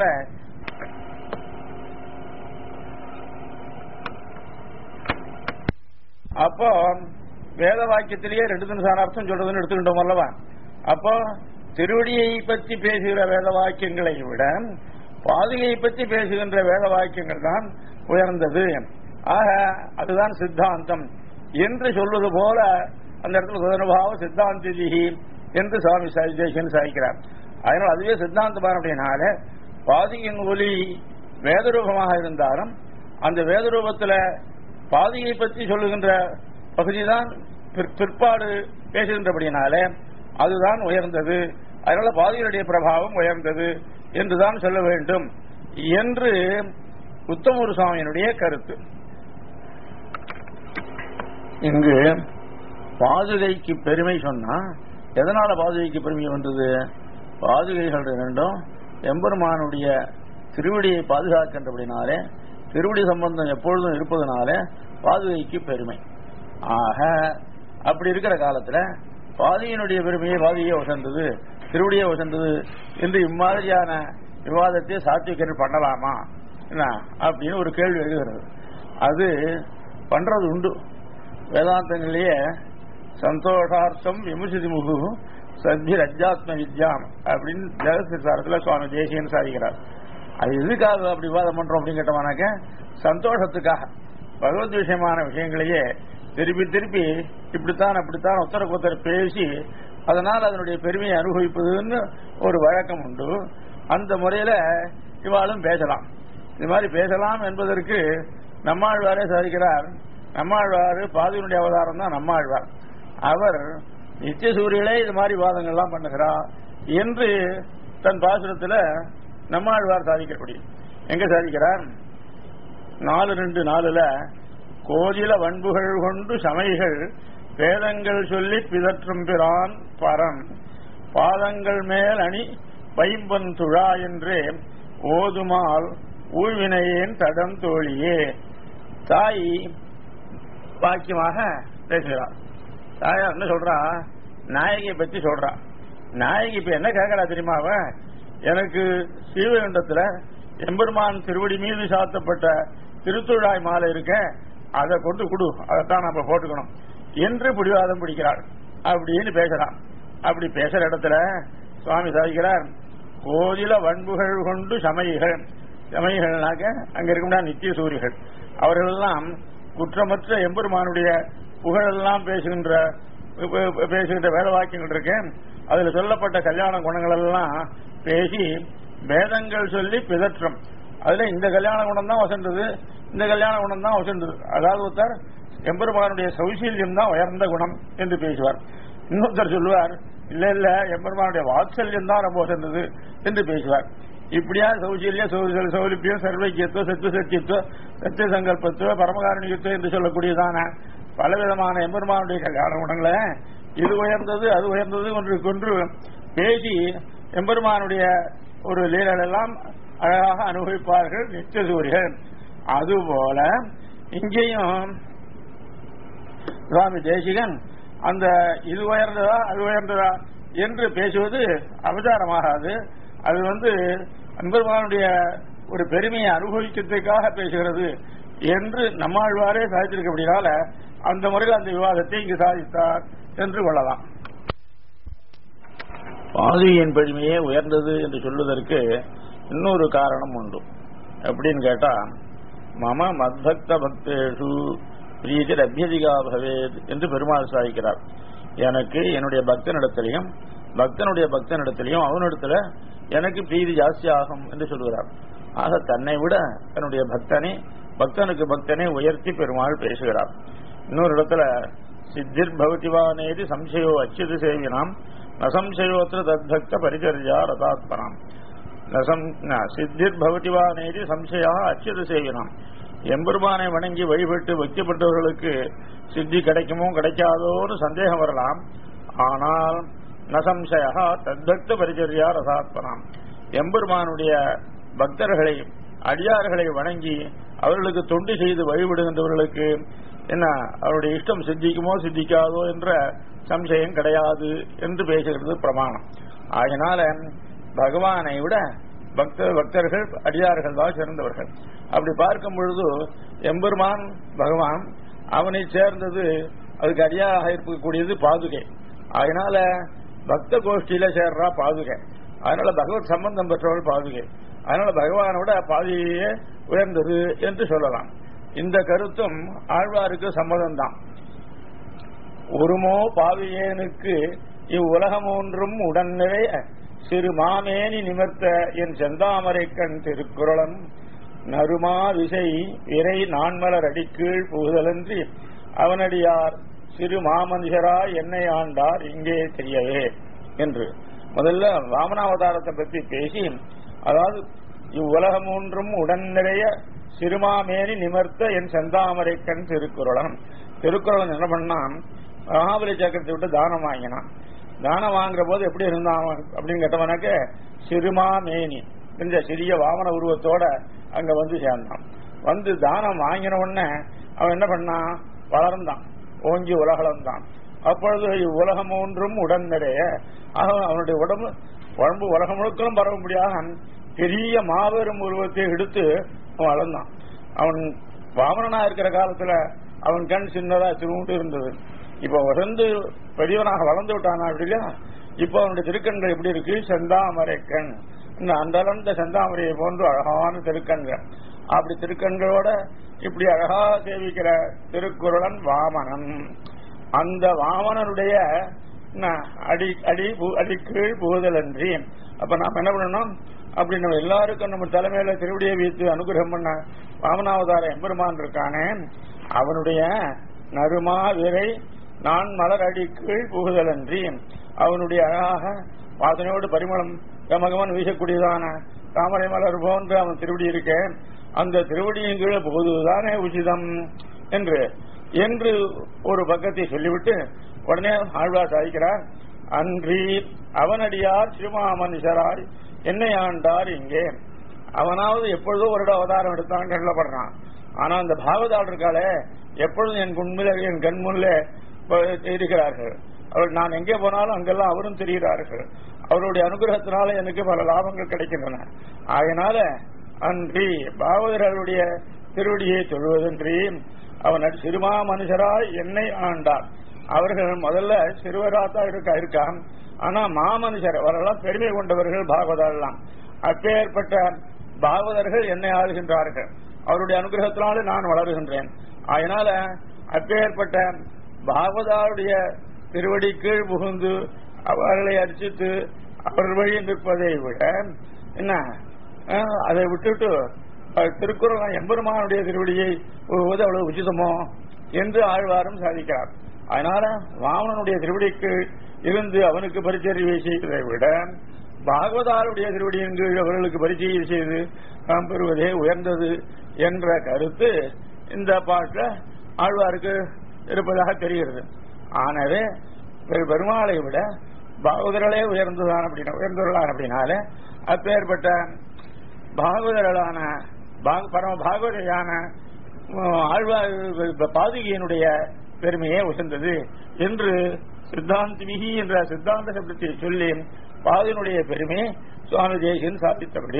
அப்போ வேத வாக்கியத்திலேயே ரெண்டு தினசான அர்த்தம் சொல்றதுன்னு எடுத்துக்கிட்டோம் அல்லவா அப்போ திருவடியை பற்றி பேசுகிற வேத வாக்கியங்களை விட பாதுகையை பற்றி பேசுகின்ற வேத வாக்கியங்கள் தான் உயர்ந்தது ஆக அதுதான் சித்தாந்தம் என்று சொல்வது போல அந்த இடத்துல சுதனுபாவ சித்தாந்தி என்று சுவாமி தேசியன் சாதிக்கிறார் அதனால் அதுவே சித்தாந்தமான அப்படின்னால பாதியின் ஒலி வேதரூபமாக இருந்தாலும் அந்த வேதரூபத்தில் பாதியை பற்றி சொல்லுகின்ற பகுதிதான் பிற்பாடு பேசுகின்றபடினாலே அதுதான் உயர்ந்தது அதனால பாதிகளுடைய பிரபாவம் உயர்ந்தது என்றுதான் சொல்ல வேண்டும் என்று உத்தமூர் சுவாமியினுடைய கருத்து இங்கு பாதுகைக்கு பெருமை சொன்னா எதனால பாதுகைக்கு பெருமை வந்தது பாதுகைகள் ரெண்டும் எம்பெருமானுடைய திருவடியை பாதுகாக்கின்றபடினாலே திருவடி சம்பந்தம் எப்பொழுதும் இருப்பதனாலே பாதுகைக்கு பெருமை ஆக அப்படி இருக்கிற காலத்துல பாதியினுடைய பெருமையை பாதியை உசந்தது திருவடியை உசந்தது என்று இம்மாதிரியான விவாதத்தை சாத்விகர்கள் பண்ணலாமா என்ன அப்படின்னு ஒரு கேள்வி எழுகிறது அது பண்றது உண்டு வேதாந்தங்களிலேயே சந்தோஷார்த்தம் விமர்சிதி முகு சத்ய அஜாத்ம வித்யாம் அப்படின்னு தேவசிசாரத்தில் சுவாமி தேசியன் சாதிக்கிறார் அது எதுக்காக அப்படி விவாதம் பண்றோம் அப்படின்னு கேட்டோம்னாக்க சந்தோஷத்துக்காக பகவத் விஷயமான விஷயங்களையே திருப்பி திருப்பி இப்படித்தான் அப்படித்தான் ஒருத்தருக்கு ஒருத்தர் பேசி அதனால் அதனுடைய பெருமையை அனுபவிப்பதுன்னு ஒரு வழக்கம் உண்டு அந்த முறையில இவாளும் பேசலாம் இது மாதிரி பேசலாம் என்பதற்கு நம்மாழ்வாரே சாதிக்கிறார் நம்மாழ்வார் பாதியினுடைய அவதாரம் தான் நம்மாழ்வார் அவர் நித்திய சூரியலே இது மாதிரி வாதங்கள்லாம் பண்ணுகிறார் என்று தன் பாசுரத்தில் நம்மாழ்வார் சாதிக்கக்கூடிய எங்க சாதிக்கிறார் நாலு ரெண்டு நாலுல கோதில வன்புகள் கொண்டு சமைகள் வேதங்கள் சொல்லி பிதற்றும் பிரான் பரம் பாதங்கள் மேல் அணி பைம்பன் துழா என்றே ஓதுமால் ஊழ்வினையேன் தடம் தோழியே தாய் வாக்கியமாக பேசுகிறார் தாயார் என்ன சொல்றா நாயகியை பத்தி சொல்றா நாயகி இப்ப என்ன கேட்கறா தெரியுமா அவ எனக்கு ஸ்ரீவைகுண்டத்துல எம்பெருமான் திருவடி மீது சாத்தப்பட்ட திருத்துழாய் மாலை இருக்க அதை கொண்டு கொடு அதைத்தான் நம்ம போட்டுக்கணும் என்று பிடிவாதம் பிடிக்கிறாள் அப்படின்னு பேசுறான் அப்படி பேசுற இடத்துல சுவாமி சாதிக்கிறார் கோதில வன்புகள் கொண்டு சமைகள் சமைகள்னாக்க அங்க இருக்கும்னா நித்திய சூரிகள் அவர்கள் எல்லாம் குற்றமற்ற எம்பெருமானுடைய புகழெல்லாம் பேசுகின்ற பேசுகின்ற வேத வாக்கியங்கள் இருக்கு அதுல சொல்லப்பட்ட கல்யாண குணங்கள் எல்லாம் பேசி வேதங்கள் சொல்லி பிதற்றம் அதுல இந்த கல்யாண குணம் தான் வசந்தது இந்த கல்யாண குணம் தான் வசந்தது அதாவது ஒருத்தர் எம்பெருமானுடைய சௌசீல்யம் தான் உயர்ந்த குணம் என்று பேசுவார் இன்னொருத்தர் சொல்லுவார் இல்ல இல்ல எம்பெருமானுடைய வாத்சல்யம் தான் ரொம்ப வசந்தது என்று பேசுவார் இப்படியா சௌசீல்யம் சௌலிப்பியம் சர்வைக்கியத்துவ சத்துவ சத்தியத்துவ சத்திய சங்கல்பத்துவ பரமகாரணியத்துவம் என்று சொல்லக்கூடியதான பலவிதமான எம்பெருமானுடைய கல்யாண குணங்களை இது உயர்ந்தது அது உயர்ந்தது ஒன்று கொன்று பேசி எம்பெருமானுடைய ஒரு லீலல் எல்லாம் அழகாக அனுபவிப்பார்கள் நித்திய சூரியன் அதுபோல இங்கேயும் சுவாமி தேசிகன் அந்த இது உயர்ந்ததா அது உயர்ந்ததா என்று பேசுவது அபச்சாரமாகாது அது வந்து அன்பெருமானுடைய ஒரு பெருமையை அனுபவிக்கிறதுக்காக பேசுகிறது என்று நம்மாழ்வாரே சாதித்திருக்கபடினால அந்த முறையில் அந்த விவாதத்தை இங்கு சாதித்தார் என்று கொள்ளலாம் பாதுகையின் பெருமையே உயர்ந்தது என்று சொல்வதற்கு இன்னொரு காரணம் உண்டு எப்படின்னு கேட்டா மம மத்பக்த பக்தேஷு பிரீதி அபியதிகா பவேத் என்று பெருமாள் சாதிக்கிறார் எனக்கு என்னுடைய பக்தனிடத்திலையும் பக்தனுடைய பக்தனிடத்திலையும் அவனிடத்துல எனக்கு பிரீதி ஜாஸ்தி ஆகும் என்று சொல்கிறார் ஆக தன்னை விட தன்னுடைய பக்தனை பக்தனுக்கு பக்தனை உயர்த்தி பெருமாள் பேசுகிறார் இன்னொரு இடத்துல சித்திர் பகவதிவானேதி சம்சயோ அச்சுது சேவினாம் நசம்சயோத்திர தத்பக்த பரிச்சரியா ரதாத்மனாம் சித்திர் பகவதிவானேதி சம்சயா அச்சுது சேவினாம் எம்பெருமானை வணங்கி வழிபட்டு பக்திப்பட்டவர்களுக்கு சித்தி கிடைக்குமோ கிடைக்காதோன்னு சந்தேகம் வரலாம் ஆனால் நசம்சயா தத்பக்த பரிச்சரியா ரசாத்மனாம் எம்பெருமானுடைய பக்தர்களை அடியார்களை வணங்கி அவர்களுக்கு தொண்டு செய்து வழிபடுகின்றவர்களுக்கு என்ன அவருடைய இஷ்டம் சித்திக்குமோ சித்திக்காதோ என்ற சம்சயம் கிடையாது என்று பேசுகிறது பிரமாணம் ஆகினால பகவானை விட பக்த பக்தர்கள் அடியார்கள் தான் சிறந்தவர்கள் அப்படி பார்க்கும் பொழுது எம்பெருமான் பகவான் அவனை சேர்ந்தது அதுக்கு அடியாக இருக்கக்கூடியது பாதுகை அதனால பக்த கோஷ்டியில சேர்றா பாதுகை அதனால பகவத் சம்பந்தம் பெற்றவள் பாதுகை அதனால பகவானோட பாதுகையே உயர்ந்தது என்று சொல்லலாம் இந்த கருத்தும் ஆழ்வாருக்கு சம்மதம் தான் ஒருமோ பாவியேனுக்கு இவ்வுலகம் ஒன்றும் உடன் நிறைய சிறு மாமேனி நிமிர்த்த என் செந்தாமரை கண் திருக்குறளன் நறுமா விசை இறை நான்மலர் அடிக்கீழ் புகுதலன்றி அவனடியார் சிறு மாமனுஷரா என்னை ஆண்டார் இங்கே தெரியவே என்று முதல்ல வாமனாவதாரத்தை பற்றி பேசி அதாவது இவ்வுலகம் ஒன்றும் உடன் நிறைய சிறுமாமேனி நிமர்த்த என் செந்தாமரை கண் திருக்குறளன் திருக்குறளன் என்ன பண்ணான் மகாபலி சக்கரத்தை விட்டு தானம் வாங்கினான் தானம் வாங்குற போது எப்படி இருந்தான் அவன் அப்படின்னு கேட்டவனாக்க சிறுமாமேனி இந்த சிறிய வாமன உருவத்தோட அங்க வந்து சேர்ந்தான் வந்து தானம் வாங்கின உடனே அவன் என்ன பண்ணான் வளர்ந்தான் ஓங்கி உலகளந்தான் அப்பொழுது இவ்வுலகம் ஒன்றும் உடன் நிறைய ஆக அவனுடைய உடம்பு உடம்பு உலகம் முழுக்களும் பரவ முடியாத பெரிய மாபெரும் உருவத்தை எடுத்து அவன் வளர்ந்தான் அவன் வாமனனா இருக்கிற காலத்துல அவன் கண் சின்னதா திரும்பிட்டு இருந்தது இப்ப வளர்ந்து பெரியவனாக வளர்ந்து விட்டானா அப்படி இல்லையா இப்ப அவனுடைய திருக்கண்கள் எப்படி இருக்கு செந்தாமரை கண் இந்த அந்த அளந்த செந்தாமரையை போன்று அழகான திருக்கண்கள் அப்படி திருக்கண்களோட இப்படி அழகா சேவிக்கிற திருக்குறளன் வாமனன் அந்த வாமனனுடைய என்ன, அடி அடி பு- அடி கீழ் புகுதல் அன்றி அப்ப நாம என்ன பண்ணணும் அப்படி நம்ம எல்லாருக்கும் நம்ம தலைமையில திருவடியை வைத்து அனுகிரகம் பண்ண வாமனாவதார எம்பெருமான் இருக்கானே அவனுடைய நறுமா விரை நான் மலர் அடி கீழ் புகுதல் அன்றி அவனுடைய அழகாக வாசனையோடு பரிமளம் கமகமன் வீசக்கூடியதான தாமரை மலர் போன்று அவன் திருவடி இருக்கேன் அந்த திருவடியின் கீழே புகுதுதானே உச்சிதம் என்று என்று ஒரு பக்கத்தை சொல்லிவிட்டு உடனே ஆழ்வார் சாதிக்கிறார் அன்றி அவனடியார் சிறுமாமனுஷராய் என்னை ஆண்டார் இங்கே அவனாவது எப்பொழுதோ ஒரு இடம் அவதாரம் எடுத்தான் சொல்லப்படுறான் ஆனா அந்த பாகவதாள் இருக்காளே எப்பொழுதும் என் முன்னில என் கண் முன்னிலே இருக்கிறார்கள் அவர் நான் எங்கே போனாலும் அங்கெல்லாம் அவரும் தெரிகிறார்கள் அவருடைய அனுகிரகத்தினால எனக்கு பல லாபங்கள் கிடைக்கின்றன அதனால அன்றி பாகவதர்களுடைய திருவடியை தொழுவதன்றி அவன் சிறுமா மனுஷராய் என்னை ஆண்டார் அவர்கள் முதல்ல சிறுவராத்தான் இருக்கா இருக்கான் ஆனா மாமனுஷர் அவரெல்லாம் பெருமை கொண்டவர்கள் பாகவதெல்லாம் அப்பேற்பட்ட பாகவதர்கள் என்னை ஆளுகின்றார்கள் அவருடைய அனுகிரகத்தினாலே நான் வளருகின்றேன் அதனால அப்பேற்பட்ட பாகவதாருடைய திருவடி கீழ் புகுந்து அவர்களை அர்ச்சித்து அவர்கள் வழி நிற்பதை விட என்ன அஹ், அதை விட்டுட்டு அஹ், திருக்குறள் எம்பெருமானுடைய திருவடியை புகுவது அவ்வளவு உச்சிதமோ என்று ஆழ்வாரும் சாதிக்கிறார் அதனால வாமனனுடைய திருவடிக்கு இருந்து அவனுக்கு பரிச்சரிவை செய்வதை விட பாகவதாருடைய திருவடியின் கீழ் அவர்களுக்கு பரிச்சயை செய்து நாம் பெறுவதே உயர்ந்தது என்ற கருத்து இந்த பாட்டுல ஆழ்வாருக்கு இருப்பதாக தெரிகிறது ஆனவே பெரு- பெருமாளை விட பாகவதர்களே உயர்ந்ததான் அப்படின்னா உயர்ந்தவர்களான அப்படின்னாலே அப்பேற்பட்ட பாகவதர்களான பாக- பரம பாகவதையான உம், ஆழ்வார் பாதுகையினுடைய பெருமையே உசந்தது என்று சித்தாந்திமிகி என்ற சித்தாந்த சப்தத்தை சொல்லி பாதுனுடைய பெருமை சுவாமி தேசியன் சாதித்தபடி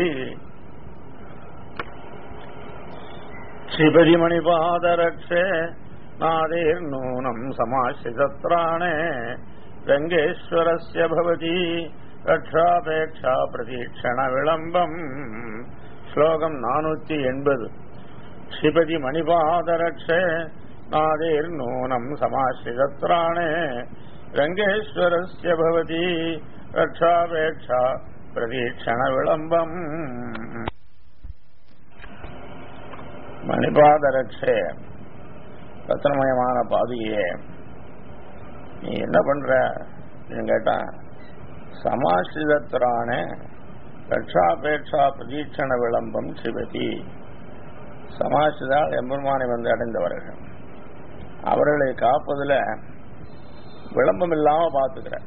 ஸ்ரீபதிமணிபாதரக்ஷே நாதேர் நூனம் சமாசிதத்ராணே ரங்கேஸ்வரஸ்ய பவதி ரக்ஷாபேட்சா பிரதீட்சண விளம்பம் ஸ்லோகம் நானூத்தி எண்பது ஸ்ரீபதி மணிபாதரக்ஷே நாதேர் நூனம் சமாசிதத்ராணே ரங்கேஸ்வரஸ்ய பவதி ரக்ஷாபேட்சா பிரதீட்சண விளம்பம் மணிபாதரட்சே ரத்னமயமான பாதுகையே நீ என்ன பண்ற அப்படின்னு கேட்டா சமாசிதத்திரான ரட்சாபேட்சா பிரதீட்சண விளம்பம் சிவதி சமாசிதால் எம்பெருமானை வந்து அடைந்தவர்கள் அவர்களை காப்பதுல விளம்பம் இல்லாம பார்த்துக்கிற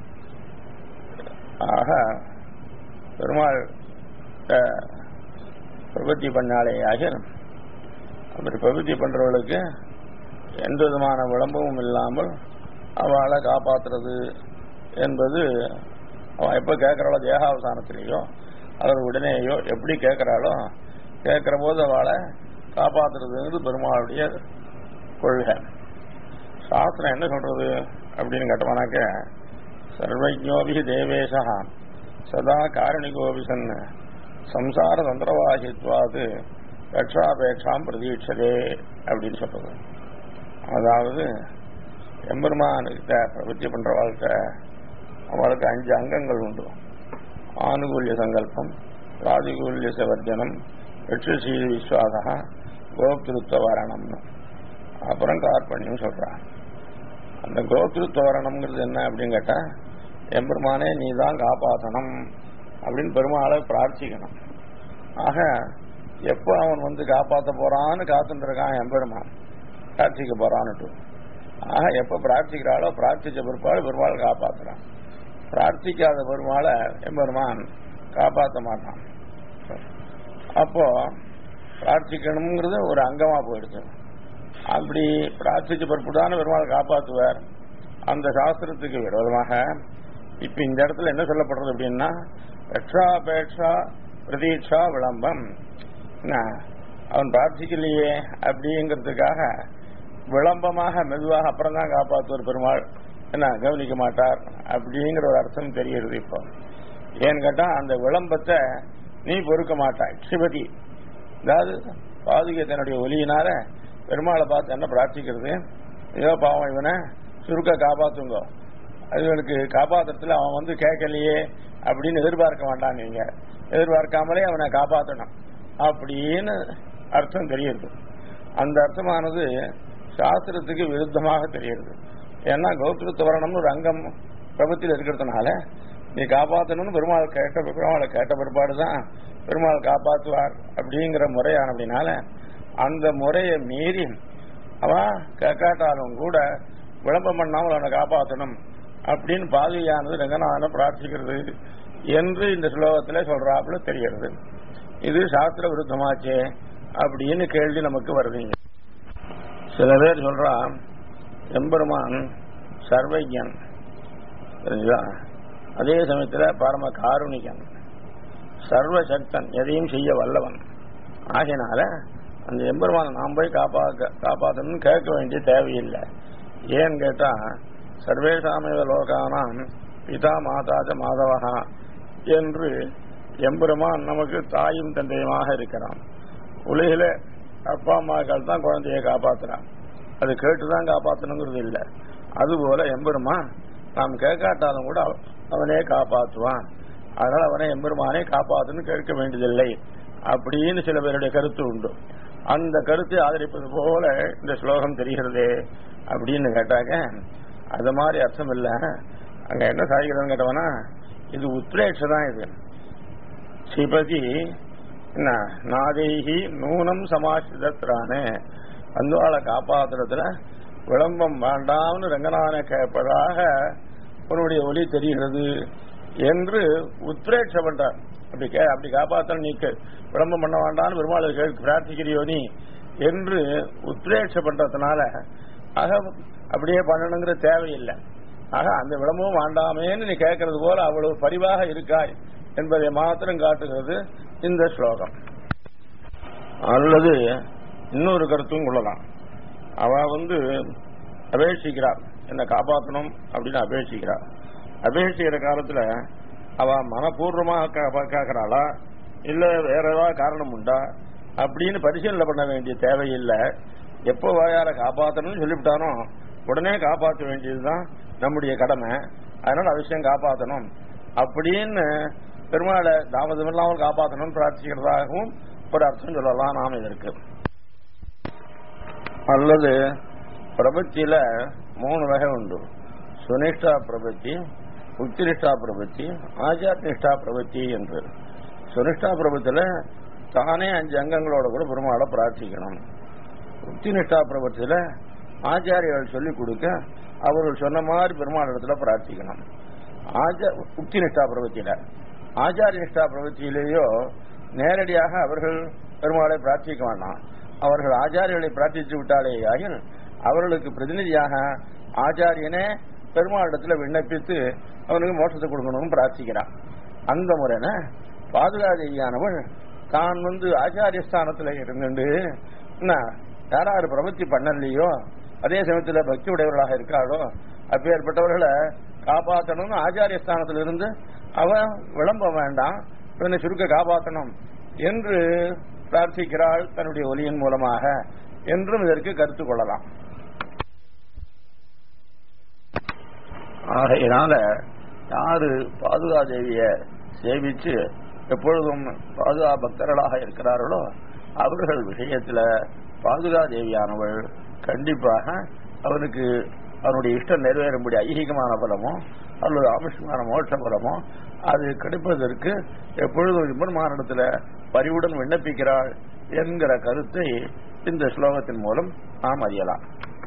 ஆக பெருமாள் அஹ், பிரபத்தி பண்ணாலே ஆகிய அப்படி பிரபத்தி பண்றவளுக்கு எந்த விதமான விளம்பமும் இல்லாமல் அவளை காப்பாத்துறது என்பது அவன் எப்ப கேட்கிறாளோ தேகாவசானத்திலேயோ அல்லது உடனேயோ எப்படி கேட்கிறாளோ கேட்கிற போது அவளை காப்பாத்துறதுங்கிறது பெருமாளுடைய கொள்கை சாஸ்திரம் என்ன சொல்றது அப்படின்னு கேட்டோம்னாக்க சர்வஜோபி தேவேசா சதா காரணிகோபி சன் சம்சார தந்திரவாசித்வாது ரட்சாபேட்சாம் பிரதீட்சதே அப்படின்னு சொல்றது அதாவது எம்பெருமான்கிட்ட பிரவൃத்தி பண்ற வாழ்க்கை அவளுக்கு அஞ்சு அங்கங்கள் உண்டு ஆனுகூல்ய சங்கல்பம் ராதிகூல்ய சவர்ஜனம் ரிட்சசீல விஸ்வாசா கோப்திருத்த வரணம்னு அப்புறம் கார்பண்யம் சொல்றான் அந்த கோத்திருத்த வரணம்ங்கிறது என்ன அப்படின்னு கேட்டா எம்பெருமானே நீ தான் காப்பாற்றணும் அப்படின்னு பெருமாளை பிரார்த்திக்கணும் ஆக எப்போ அவன் வந்து காப்பாற்ற போறான்னு காத்துட்டு இருக்கான் எம்பெருமான் பிரார்த்திக்க போறான்னுட்டு ஆக எப்ப பிரார்த்திக்கிறாளோ பிரார்த்திச்ச பிற்பாடு பெருமாள் காப்பாத்துறான் பிரார்த்திக்காத பெருமாளை எம்பெருமான் காப்பாற்ற மாட்டான் அப்போ பிரார்த்திக்கணுங்கிறது ஒரு அங்கமா போயிடுச்சு அப்படி பிரார்த்திச்ச பிற்பாடு பெருமாள் காப்பாற்றுவார் அந்த சாஸ்திரத்துக்கு விரோதமாக இப்ப இந்த இடத்துல என்ன சொல்லப்படுறது அப்படின்னா ரட்சாபேட்சா பிரதீட்சா விளம்பம் என்ன, அவன் பிரார்த்திக்கலையே அப்படிங்கிறதுக்காக விளம்பமாக மெதுவாக அப்புறம் தான் காப்பாற்றுவார் பெருமாள் என்ன கவனிக்க மாட்டார் அப்படிங்கிற ஒரு அர்த்தம் தெரிகிறது இப்போ ஏன்னு கேட்டா அந்த விளம்பத்தை நீ பொறுக்க மாட்டாய் சிவதி அதாவது பாதுகை தன்னுடைய ஒலியினால பெருமாளை பார்த்து என்ன பிரார்த்திக்கிறது ஏதோ பாவம் இவனை சுருக்க காப்பாத்துங்க அதுகளுக்கு காப்பாத்துறதுல அவன் வந்து கேட்கலையே அப்படின்னு எதிர்பார்க்க வேண்டாம் நீங்க எதிர்பார்க்காமலே அவனை காப்பாற்றணும் அப்படின்னு அர்த்தம் தெரியுது அந்த அர்த்தமானது சாஸ்திரத்துக்கு விருத்தமாக தெரியுது ஏன்னா கௌத்திருத்த வரணம்னு ஒரு அங்கம் பிரபத்தில் இருக்கிறதுனால நீ காப்பாற்றணும்னு பெருமாள் கேட்ட பெருமாளை கேட்ட பிற்பாடு தான் பெருமாள் காப்பாற்றுவார் அப்படிங்கிற முறையான அப்படின்னால அந்த முறையை மீறி அவன் கேட்காட்டாலும் கூட விளம்பரம் பண்ணாமல் அவனை காப்பாற்றணும் அப்படின்னு பாதுகையானது ரங்கநாதனை பிரார்த்திக்கிறது என்று இந்த ஸ்லோகத்திலே சொல்றாப்புல தெரிகிறது இது சாஸ்திர விருத்தமாச்சே அப்படின்னு கேள்வி நமக்கு வருதுங்க சில பேர் சொல்றான் எம்பெருமான் சர்வஜன் சரிங்களா அதே சமயத்துல பரம காருணிகன் சர்வசக்தன் எதையும் செய்ய வல்லவன் ஆகையினால அந்த எம்பெருமானை நாம் போய் காப்பா காப்பாற்றணும்னு கேட்க வேண்டிய தேவையில்லை ஏன்னு கேட்டா சர்வேசாமேவ லோகானாம் பிதா மாதாச்ச மாதவகா என்று எம்பெருமான் நமக்கு தாயும் தந்தையுமாக இருக்கிறான் உலகில அப்பா அம்மாக்கள் தான் குழந்தையை காப்பாத்துறான் அது கேட்டுதான் காப்பாற்றணுங்கிறது இல்லை அதுபோல எம்பெருமான் நாம் கேட்காட்டாலும் கூட அவ- அவனே காப்பாற்றுவான் அதனால அவனை எம்பெருமானே காப்பாத்துன்னு கேட்க வேண்டியதில்லை அப்படின்னு சில பேருடைய கருத்து உண்டு அந்த கருத்தை ஆதரிப்பது போல இந்த ஸ்லோகம் தெரிகிறதே அப்படின்னு கேட்டாங்க அது மாதிரி அர்த்தம் இல்ல அங்க என்ன சாதிக்கிறதுன்னு கேட்டவனா இது உத்ரேட்ச தான் இது ஸ்ரீபதி என்ன நாதேகி நூனம் சமாசிதத்திரானே அந்துவாளை காப்பாத்துறதுல விளம்பம் வேண்டாம்னு ரங்கநாதனை கேட்பதாக உன்னுடைய ஒலி தெரிகிறது என்று உத்ரேட்ச பண்றார் அப்படி கே அப்படி காப்பாத்தல் நீ கே- விளம்பரம் பண்ண வேண்டாம்னு பெருமாள் கேட்க பிரார்த்திக்கிறியோ நீ என்று உத்ரேட்ச பண்றதுனால ஆக அப்படியே பண்ணணுங்கிற தேவையில்லை ஆக அந்த விளம்பரம் வேண்டாமேன்னு நீ கேட்கறது போல அவ்வளவு பரிவாக இருக்காய் என்பதை மாத்திரம் காட்டுகிறது இந்த ஸ்லோகம் அல்லது இன்னொரு கருத்தும் கொள்ளலாம் அவ வந்து அபேட்சிக்கிறார் என்ன காப்பாற்றணும் அப்படின்னு அபேட்சிக்கிறார் அபேட்சிக்கிற காலத்துல அவ மனப்பூர்வமாக கா- கேட்கறாளா இல்ல வேற ஏதாவது காரணம் உண்டா அப்படின்னு பரிசீலனை பண்ண வேண்டிய தேவையில்லை எப்போ வாயால காப்பாற்றணும்னு சொல்லிவிட்டானோ உடனே காப்பாற்ற வேண்டியதுதான் நம்முடைய கடமை அதனால அவசியம் காப்பாற்றணும் அப்படின்னு பெருமாளை தாமதம் இல்லாமல் காப்பாற்றணும்னு பிரார்த்திக்கிறதாகவும் ஒரு அர்த்தம் சொல்லலாம் நாம இதற்கு அல்லது பிரபத்தியில மூணு வகை உண்டு சுனிஷ்டா பிரபத்தி உத்தினிஷ்டா பிரபத்தி ஆச்சார நிஷ்டா பிரபத்தி என்று சுனிஷ்டா பிரபத்தில தானே அஞ்சு அங்கங்களோட கூட பெருமாளை பிரார்த்திக்கணும் உத்தினிஷ்டா பிரபத்தில ஆச்சாரியர்கள் சொல்லிக் கொடுக்க அவர்கள் சொன்ன மாதிரி பெருமாள் இடத்துல பிரார்த்திக்கணும் ஆச்சா உக்தி நிஷ்டா பிரபத்தியில ஆச்சாரிய நிஷ்டா பிரபத்தியிலேயோ நேரடியாக அவர்கள் பெருமாளை பிரார்த்திக்க வேண்டாம் அவர்கள் ஆச்சாரியர்களை பிரார்த்தித்து விட்டாலே ஆகில் அவர்களுக்கு பிரதிநிதியாக ஆச்சாரியனே பெருமாளிடத்துல விண்ணப்பித்து அவனுக்கு மோட்சத்தை கொடுக்கணும்னு பிரார்த்திக்கிறான் அந்த முறைன பாதுகாதேவியானவள் தான் வந்து ஆச்சாரிய ஸ்தானத்துல இருந்துட்டு என்ன யார் யார் பிரபத்தி பண்ணலையோ அதே சமயத்துல பக்தி உடையவர்களாக இருக்காளோ அப்பேற்பட்டவர்களை காப்பாற்றணும்னு ஆச்சாரிய ஸ்தானத்துல இருந்து அவன் விளம்ப வேண்டாம் இவனை சுருக்க காப்பாற்றணும் என்று பிரார்த்திக்கிறாள் தன்னுடைய ஒலியின் மூலமாக என்றும் இதற்கு கருத்து கொள்ளலாம் ஆகையினால யாரு பாதுகா தேவிய சேவிச்சு எப்பொழுதும் பாதுகா பக்தர்களாக இருக்கிறார்களோ அவர்கள் விஷயத்துல பாதுகா தேவியானவள் கண்டிப்பாக அவனுக்கு அவனுடைய இஷ்டம் நிறைவேறும்படி ஐகிகமான பலமோ அல்லது ஆமிஷமான மோட்ச பலமோ அது கிடைப்பதற்கு எப்பொழுதும் விபன்மானிடத்துல பரிவுடன் விண்ணப்பிக்கிறாள் என்கிற கருத்தை இந்த ஸ்லோகத்தின் மூலம் நாம் அறியலாம்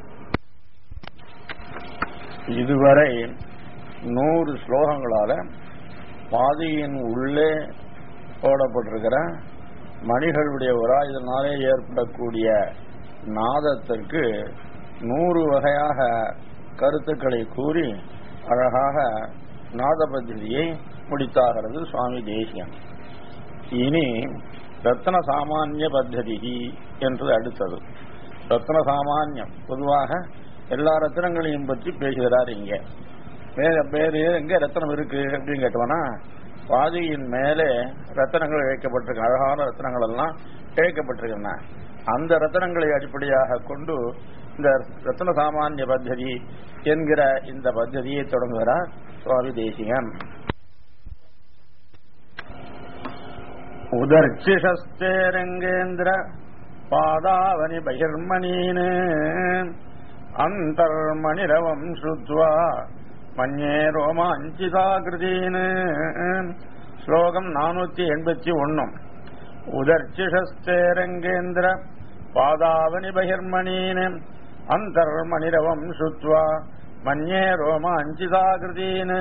இதுவரை நூறு ஸ்லோகங்களால பாதையின் உள்ளே போடப்பட்டிருக்கிற மணிகளுடைய உராயுதனாலே ஏற்படக்கூடிய நாதத்திற்கு நூறு வகையாக கருத்துக்களை கூறி அழகாக நாத பத்திரியை முடித்தாகிறது சுவாமி தேசியம் இனி ரத்ன சாமானிய பத்ததி என்று அடுத்தது ரத்ன சாமானியம் பொதுவாக எல்லா ரத்னங்களையும் பற்றி பேசுகிறார் இங்க வேற வேறு எங்க ரத்னம் இருக்கு அப்படின்னு கேட்டோம்னா பாதியின் மேலே ரத்தனங்கள் இழைக்கப்பட்டிருக்க அழகான ரத்தனங்கள் எல்லாம் இழைக்கப்பட்டிருக்கின்றன அந்த ரத்தனங்களை அடிப்படையாக கொண்டு இந்த ரத்ன சாமானிய பத்ததி என்கிற இந்த பத்ததியை தொடங்குகிறார் சுவாமி தேசிகன் உதர்ச்சிஷஸ்தேரங்கேந்திர பாதாவனி பகிர்மணீன் அந்தர்மணிரவம் ஸ்ருத்வா மன்யே ரோமாஞ்சிதாகிருதீன் ஸ்லோகம் நானூத்தி எண்பத்தி ஒன்னும் உதர்ச்சிஷஸ்தேரங்கேந்திர பாதாவனி பகிர்மணீன் அந்தர்மணிரவம் ஸ்ருத்வா மன்யே ரோமாஞ்சிதாகிருதீன்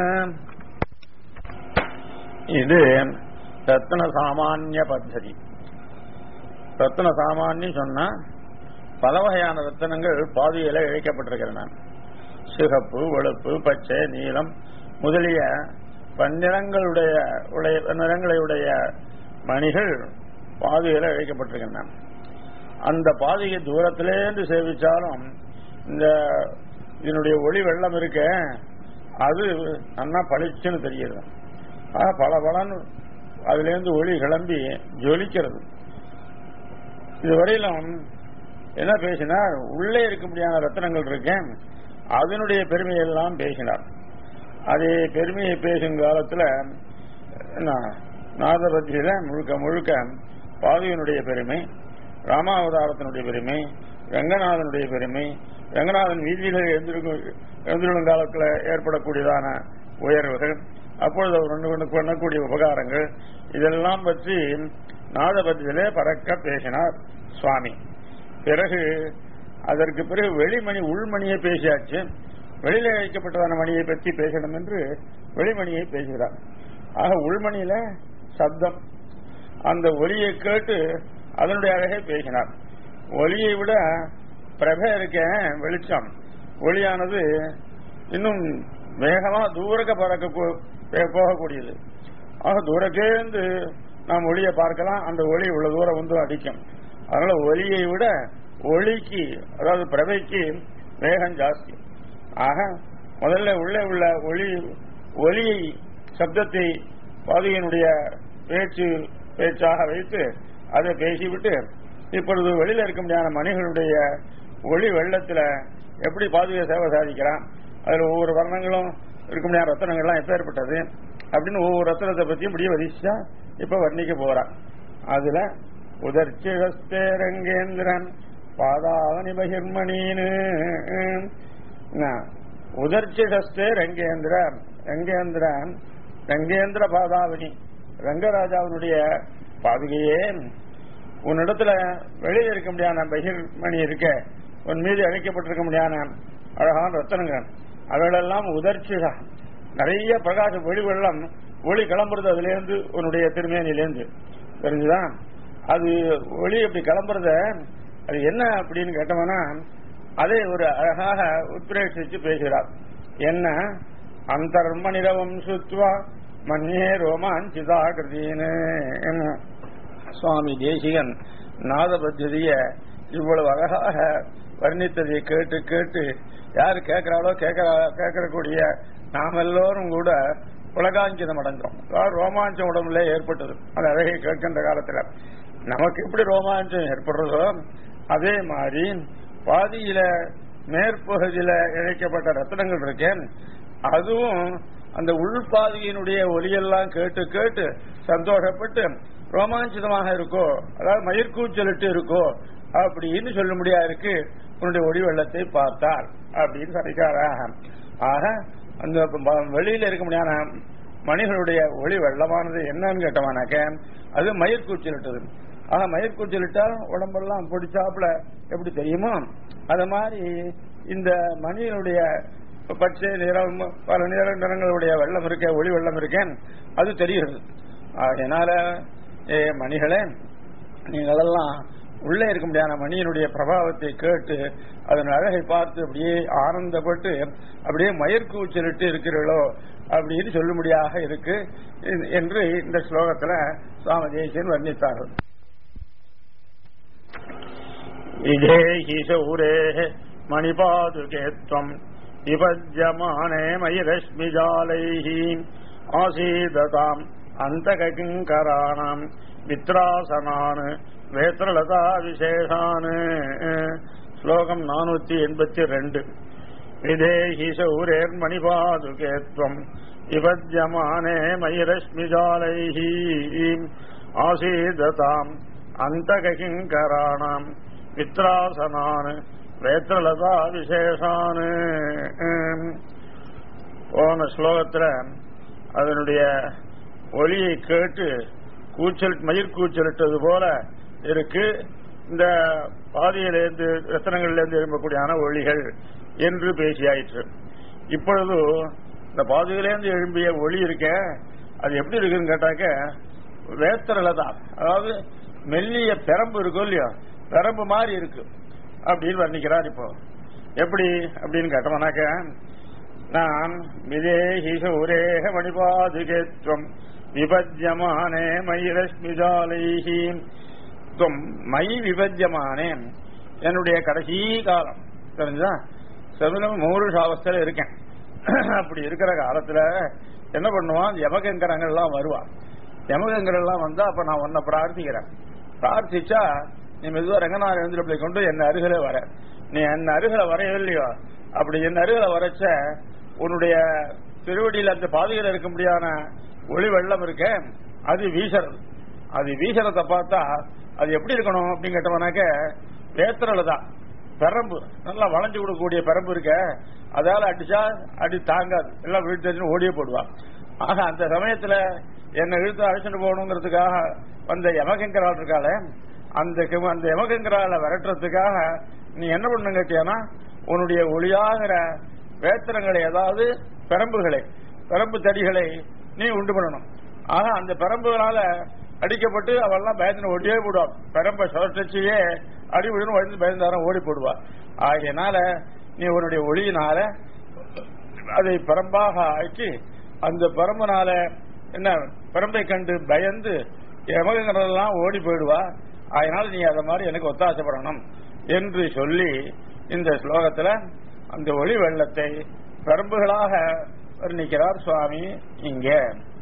இது ரத்ன சாமானிய பத்ததி ரத்ன சாமானியம் சொன்னா பல வகையான ரத்தனங்கள் பாதியில இழைக்கப்பட்டிருக்கின்றன சிகப்பு வெளுப்பு பச்சை நீலம் முதலிய பன்னிறங்களுடைய உடைய நிறங்களையுடைய மணிகள் பாதையில இழைக்கப்பட்டிருக்கின்றன அந்த பாதையை தூரத்திலேருந்து சேவிச்சாலும் இந்த இதனுடைய ஒளி வெள்ளம் இருக்க அது நல்லா பளிச்சுன்னு தெரியுது ஆக பல பலன்னு அதுலேருந்து ஒளி கிளம்பி ஜொலிக்கிறது இதுவரையிலும் என்ன பேசினார் உள்ளே இருக்க முடியாத ரத்தனங்கள் இருக்கேன் அதனுடைய பெருமையெல்லாம் பேசினார் அதே பெருமையை பேசும் காலத்துல நாதபத்தியில முழுக்க முழுக்க பாதியனுடைய பெருமை ராமாவதாரத்தினுடைய பெருமை ரங்கநாதனுடைய பெருமை ரங்கநாதன் வீதியில எழுந்திருக்கும் எழுந்திருக்கும் காலத்துல ஏற்படக்கூடியதான உயர்வுகள் அப்பொழுது அவர் ஒன்று பண்ணக்கூடிய உபகாரங்கள் இதெல்லாம் பற்றி நாதபத்தியிலே பறக்க பேசினார் சுவாமி பிறகு அதற்கு பிறகு வெளிமணி உள்மணியை பேசியாச்சு வெளியில வைக்கப்பட்டதான மணியை பற்றி பேசணும் என்று வெளிமணியை பேசுகிறார் ஆக உள்மணியில சப்தம் அந்த ஒலியை கேட்டு அதனுடைய அழகை பேசினார் ஒலியை விட பிரபை இருக்க வெளிச்சம் ஒளியானது இன்னும் வேகமா தூரக்க பறக்க போகக்கூடியது ஆக தூரக்கேந்து நாம் ஒளியை பார்க்கலாம் அந்த ஒளி இவ்வளவு தூரம் வந்து அடிக்கும் அதனால ஒலியை விட ஒளிக்கு அதாவது பிரபைக்கு வேகம் ஜாஸ்தி ஆக முதல்ல உள்ளே உள்ள ஒளி ஒலியை சப்தத்தை பாதியினுடைய பேச்சு பேச்சாக வைத்து அதை பேசிவிட்டு இப்பொழுது வெளியில இருக்க முடியாத மணிகளுடைய ஒளி வெள்ளத்துல எப்படி பாதுகா சேவை சாதிக்கிறான் அதுல ஒவ்வொரு வர்ணங்களும் இருக்க முடியாத ரத்தனங்கள்லாம் எப்ப ஏற்பட்டது அப்படின்னு ஒவ்வொரு ரத்தனத்தை பத்தியும் முடிய வதிச்சா இப்ப வர்ணிக்க போறான் அதுல உதர்ச்சிகஸ்தேரங்கேந்திரன் பாதாவனி பகிர்மணின்னு உதர்ச்சிகஸ்தே ரங்கேந்திர ரங்கேந்திரன் ரங்கேந்திர பாதாவனி ரங்கராஜாவினுடைய பாதுகையே உன்னிடத்துல வெளியில இருக்க முடியாத பகிர்மணி இருக்க உன் மீது அழைக்கப்பட்டிருக்க முடியாத அழகான ரத்தனங்கள் அவைகளெல்லாம் உதர்ச்சிகா நிறைய பிரகாச ஒளி வெள்ளம் ஒளி கிளம்புறது அதுல இருந்து உன்னுடைய திருமேனிலேருந்து தெரிஞ்சுதான் அது ஒளி அப்படி கிளம்புறத அது என்ன அப்படின்னு கேட்டோம்னா அதை ஒரு அழகாக உத்பிரேட்சிச்சு பேசுகிறார் என்ன அந்தர்மணிரவம் சுத்வா மன்யே ரோமாஞ்சிதாகிருதின்னு சுவாமி தேசிகன் நாத பத்திய இவ்வளவு அழகாக வர்ணித்ததை கேட்டு கேட்டு யாரு கேட்கிறாளோ கேட்கிற கேட்கக்கூடிய நாம் எல்லோரும் கூட உலகாஞ்சிதம் அடைஞ்சோம் அதாவது ரோமாஞ்சம் உடம்புல ஏற்பட்டது அந்த அழகை கேட்கின்ற காலத்துல நமக்கு எப்படி ரோமாஞ்சம் ஏற்படுறதோ அதே மாதிரி பாதியில மேற்பகுதியில இழைக்கப்பட்ட ரத்தனங்கள் இருக்கேன் அதுவும் அந்த உள்பாதியினுடைய ஒலியெல்லாம் கேட்டு கேட்டு சந்தோஷப்பட்டு ரோமாஞ்சிதமாக இருக்கோ அதாவது மயிர்கூச்சலிட்டு இருக்கோ அப்படின்னு சொல்ல முடியா இருக்கு உன்னுடைய ஒளி வெள்ளத்தை பார்த்தார் அப்படின்னு சொல்லிக்காரா ஆக அந்த ப- வெளியில இருக்க முடியாத மணிகளுடைய ஒளி வெள்ளமானது என்னன்னு கேட்டவானாக்க அது மயிர்கூச்சலிட்டது ஆக மயிர்கூச்சலிட்டா உடம்பெல்லாம் பிடிச்சாப்புல எப்படி தெரியுமோ அது மாதிரி இந்த மணியினுடைய பச்சை நிறம் பல நிற நிறங்களுடைய வெள்ளம் இருக்க ஒளி வெள்ளம் இருக்கேன் அது தெரிகிறது அதனால ஏ மணிகளே நீங்களெல்லாம் உள்ளே இருக்க முடியாத மணியினுடைய பிரபாவத்தை கேட்டு அதன் அழகை பார்த்து அப்படியே ஆனந்தப்பட்டு அப்படியே மயிர்கூச்சலிட்டு இருக்கிறீர்களோ அப்படின்னு சொல்லும்படியாக இருக்கு என்று இந்த ஸ்லோகத்துல சுவாமி தேசியன் வர்ணித்தார்கள் இதேஹி சௌரேः மணிபாதுகே त्वम् विपद्यमाने मयि रश्मिजालैः आसीदताम् अन्तककिङ्कराणाम् मित्रासनान् வேத்திரலதா விசேஷான் ஸ்லோகம் நானூத்தி எண்பத்தி ரெண்டு விதேஹி சௌரேர் மணிபாதுகேத்வம் விபத்யமானே மயிரஸ்மிஜாலைஹி ஆசீததாம் அந்தகிங்கராணாம் மித்ராசனான் வேத்திரலதா விசேஷான் போன ஸ்லோகத்துல அதனுடைய ஒலியை கேட்டு கூச்சல் மயிர் கூச்சலிட்டது போல இருக்கு இந்த பாதியிலிருந்து ரத்தனங்களிலிருந்து எழும்பக்கூடியான ஒளிகள் என்று பேசியாயிற்று இப்பொழுது இந்த பாதியிலிருந்து எழும்பிய ஒளி இருக்க அது எப்படி இருக்குன்னு கேட்டாக்க வேத்தரல தான் அதாவது மெல்லிய பெரம்பு இருக்கும் இல்லையா பெரம்பு மாதிரி இருக்கு அப்படின்னு வர்ணிக்கிறார் இப்போ எப்படி அப்படின்னு கேட்டோம்னாக்க நான் விதேஹி சௌரேக மணிபாதுகேத்வம் விபஜ்யமானே மயிரஸ்மிஜாலைஹி துவம் மை விபஜ்யமானே என்னுடைய கடைசி காலம் தெரிஞ்சா செவிலும் மூருஷாவஸ்தையில இருக்கேன் அப்படி இருக்கிற காலத்துல என்ன பண்ணுவான் யமகங்கரங்கள்லாம் வருவான் யமகங்கரெல்லாம் வந்தா அப்ப நான் உன்னை பிரார்த்திக்கிறேன் பிரார்த்திச்சா நீ மெதுவா ரங்கநாத எழுந்திரப்பை கொண்டு என் அருகில வர நீ என் அருகில வரையோ இல்லையோ அப்படி என் அருகில வரைச்ச உன்னுடைய திருவடியில் அந்த பாதையில் இருக்க முடியாத ஒளி வெள்ளம் இருக்க அது வீசறது அது வீசறத பார்த்தா அது எப்படி இருக்கணும் அப்படின்னு கேட்டவனாக்க வேத்திரல தான் பெரம்பு நல்லா வளைஞ்சு கொடுக்கக்கூடிய பெரம்பு இருக்க அதால அடிச்சா அடி தாங்காது எல்லாம் வீட்டு ஓடியே போடுவான் ஆக அந்த சமயத்துல என்னை இழுத்து அழைச்சிட்டு போகணுங்கிறதுக்காக வந்த யமகங்கரால் இருக்காளே அந்த கிம- அந்த யமகங்கரால விரட்டுறதுக்காக நீ என்ன பண்ணு கேட்டியானா உன்னுடைய ஒளியாகிற வேத்திரங்களை அதாவது பெரம்புகளை பெரம்பு தடிகளை நீ உண்டு பண்ணணும் ஆக அந்த பெரம்புகளால அடிக்கப்பட்டு அவெல்லாம் பயந்து ஓடியே போடுவான் பெரம்பை சுழற்சியே அடி விழுந்து வழிந்து பயந்தாரம் ஓடி போடுவா ஆகையினால நீ உன்னுடைய ஒளியினால அதை பெரம்பாக ஆக்கி அந்த பெரம்புனால என்ன பெரம்பை கண்டு பயந்து எமகங்களெல்லாம் ஓடி போயிடுவா அதனால நீ அத மாதிரி எனக்கு ஒத்தாசப்படணும் என்று சொல்லி இந்த ஸ்லோகத்துல அந்த ஒளி வெள்ளத்தை பெரம்புகளாக வர்ணிக்கிறார் சுவாமி இங்கே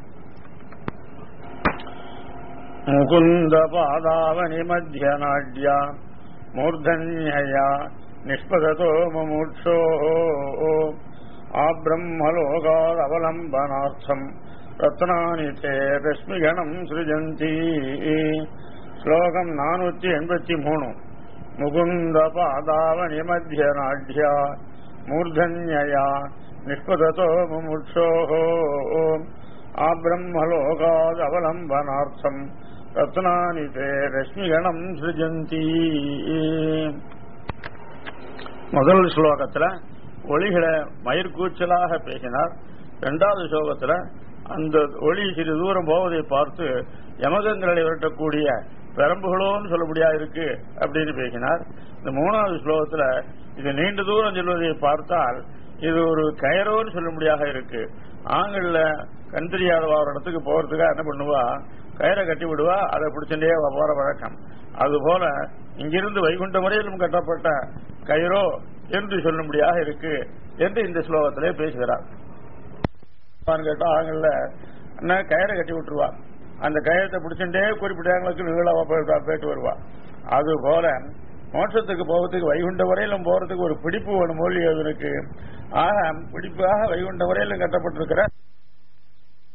முகுந்த பாதாவணி மத்திய நாட்யா மூர்தன்யா நிஷ்பததோ முமுட்சோ ஆப்ரம்மலோகாத் அவலம்பனார்த்தம் ரத்னானி தே ரஷ்மிகணம் சிருஜந்தி ஸ்லோகம் நானூத்தி எண்பத்தி மூணு முகுந்த பாதாவணி மத்திய நாட்யா மூர்தன்யா நிஷ்பததோ முமுட்சோ ஆப்ரம்மலோகாத் அவலம்பனார்த்தம் ரத்னானி தே ரஷ்மிகணம் சிருஜந்தி முதல் ஸ்லோகத்துல ஒளிகளை மயிர்கூச்சலாக பேசினார் இரண்டாவது ஸ்லோகத்துல அந்த ஒளி சிறு தூரம் போவதை பார்த்து யமகங்களை விரட்டக்கூடிய பெரம்புகளோன்னு சொல்லக்கூடியா இருக்கு அப்படின்னு பேசினார் இந்த மூணாவது ஸ்லோகத்துல இது நீண்ட தூரம் செல்வதை பார்த்தால் இது ஒரு கயரோன்னு சொல்லும்படியாக இருக்கு ஆண்கள்ல கண் தெரியாதவா ஒரு இடத்துக்கு போறதுக்காக என்ன பண்ணுவா கயிறை கட்டி விடுவா அதை பிடிச்சுட்டே அவ போற வழக்கம் அதுபோல இங்கிருந்து வைகுண்ட முறையிலும் கட்டப்பட்ட கயிறோ என்று சொல்லும்படியாக இருக்கு என்று இந்த ஸ்லோகத்திலே பேசுகிறார் கேட்டா ஆங்கல்ல என்ன கயிறை கட்டி விட்டுருவா அந்த கயிறத்தை பிடிச்சுட்டே குறிப்பிட்ட இடங்களுக்கு நீளவா போயிட்டு வருவா அது போல மோட்சத்துக்கு போகிறதுக்கு வைகுண்ட வரையிலும் போறதுக்கு ஒரு பிடிப்பு வேணும் மொழி அவனுக்கு ஆக பிடிப்பாக வைகுண்ட வரையிலும் கட்டப்பட்டிருக்கிற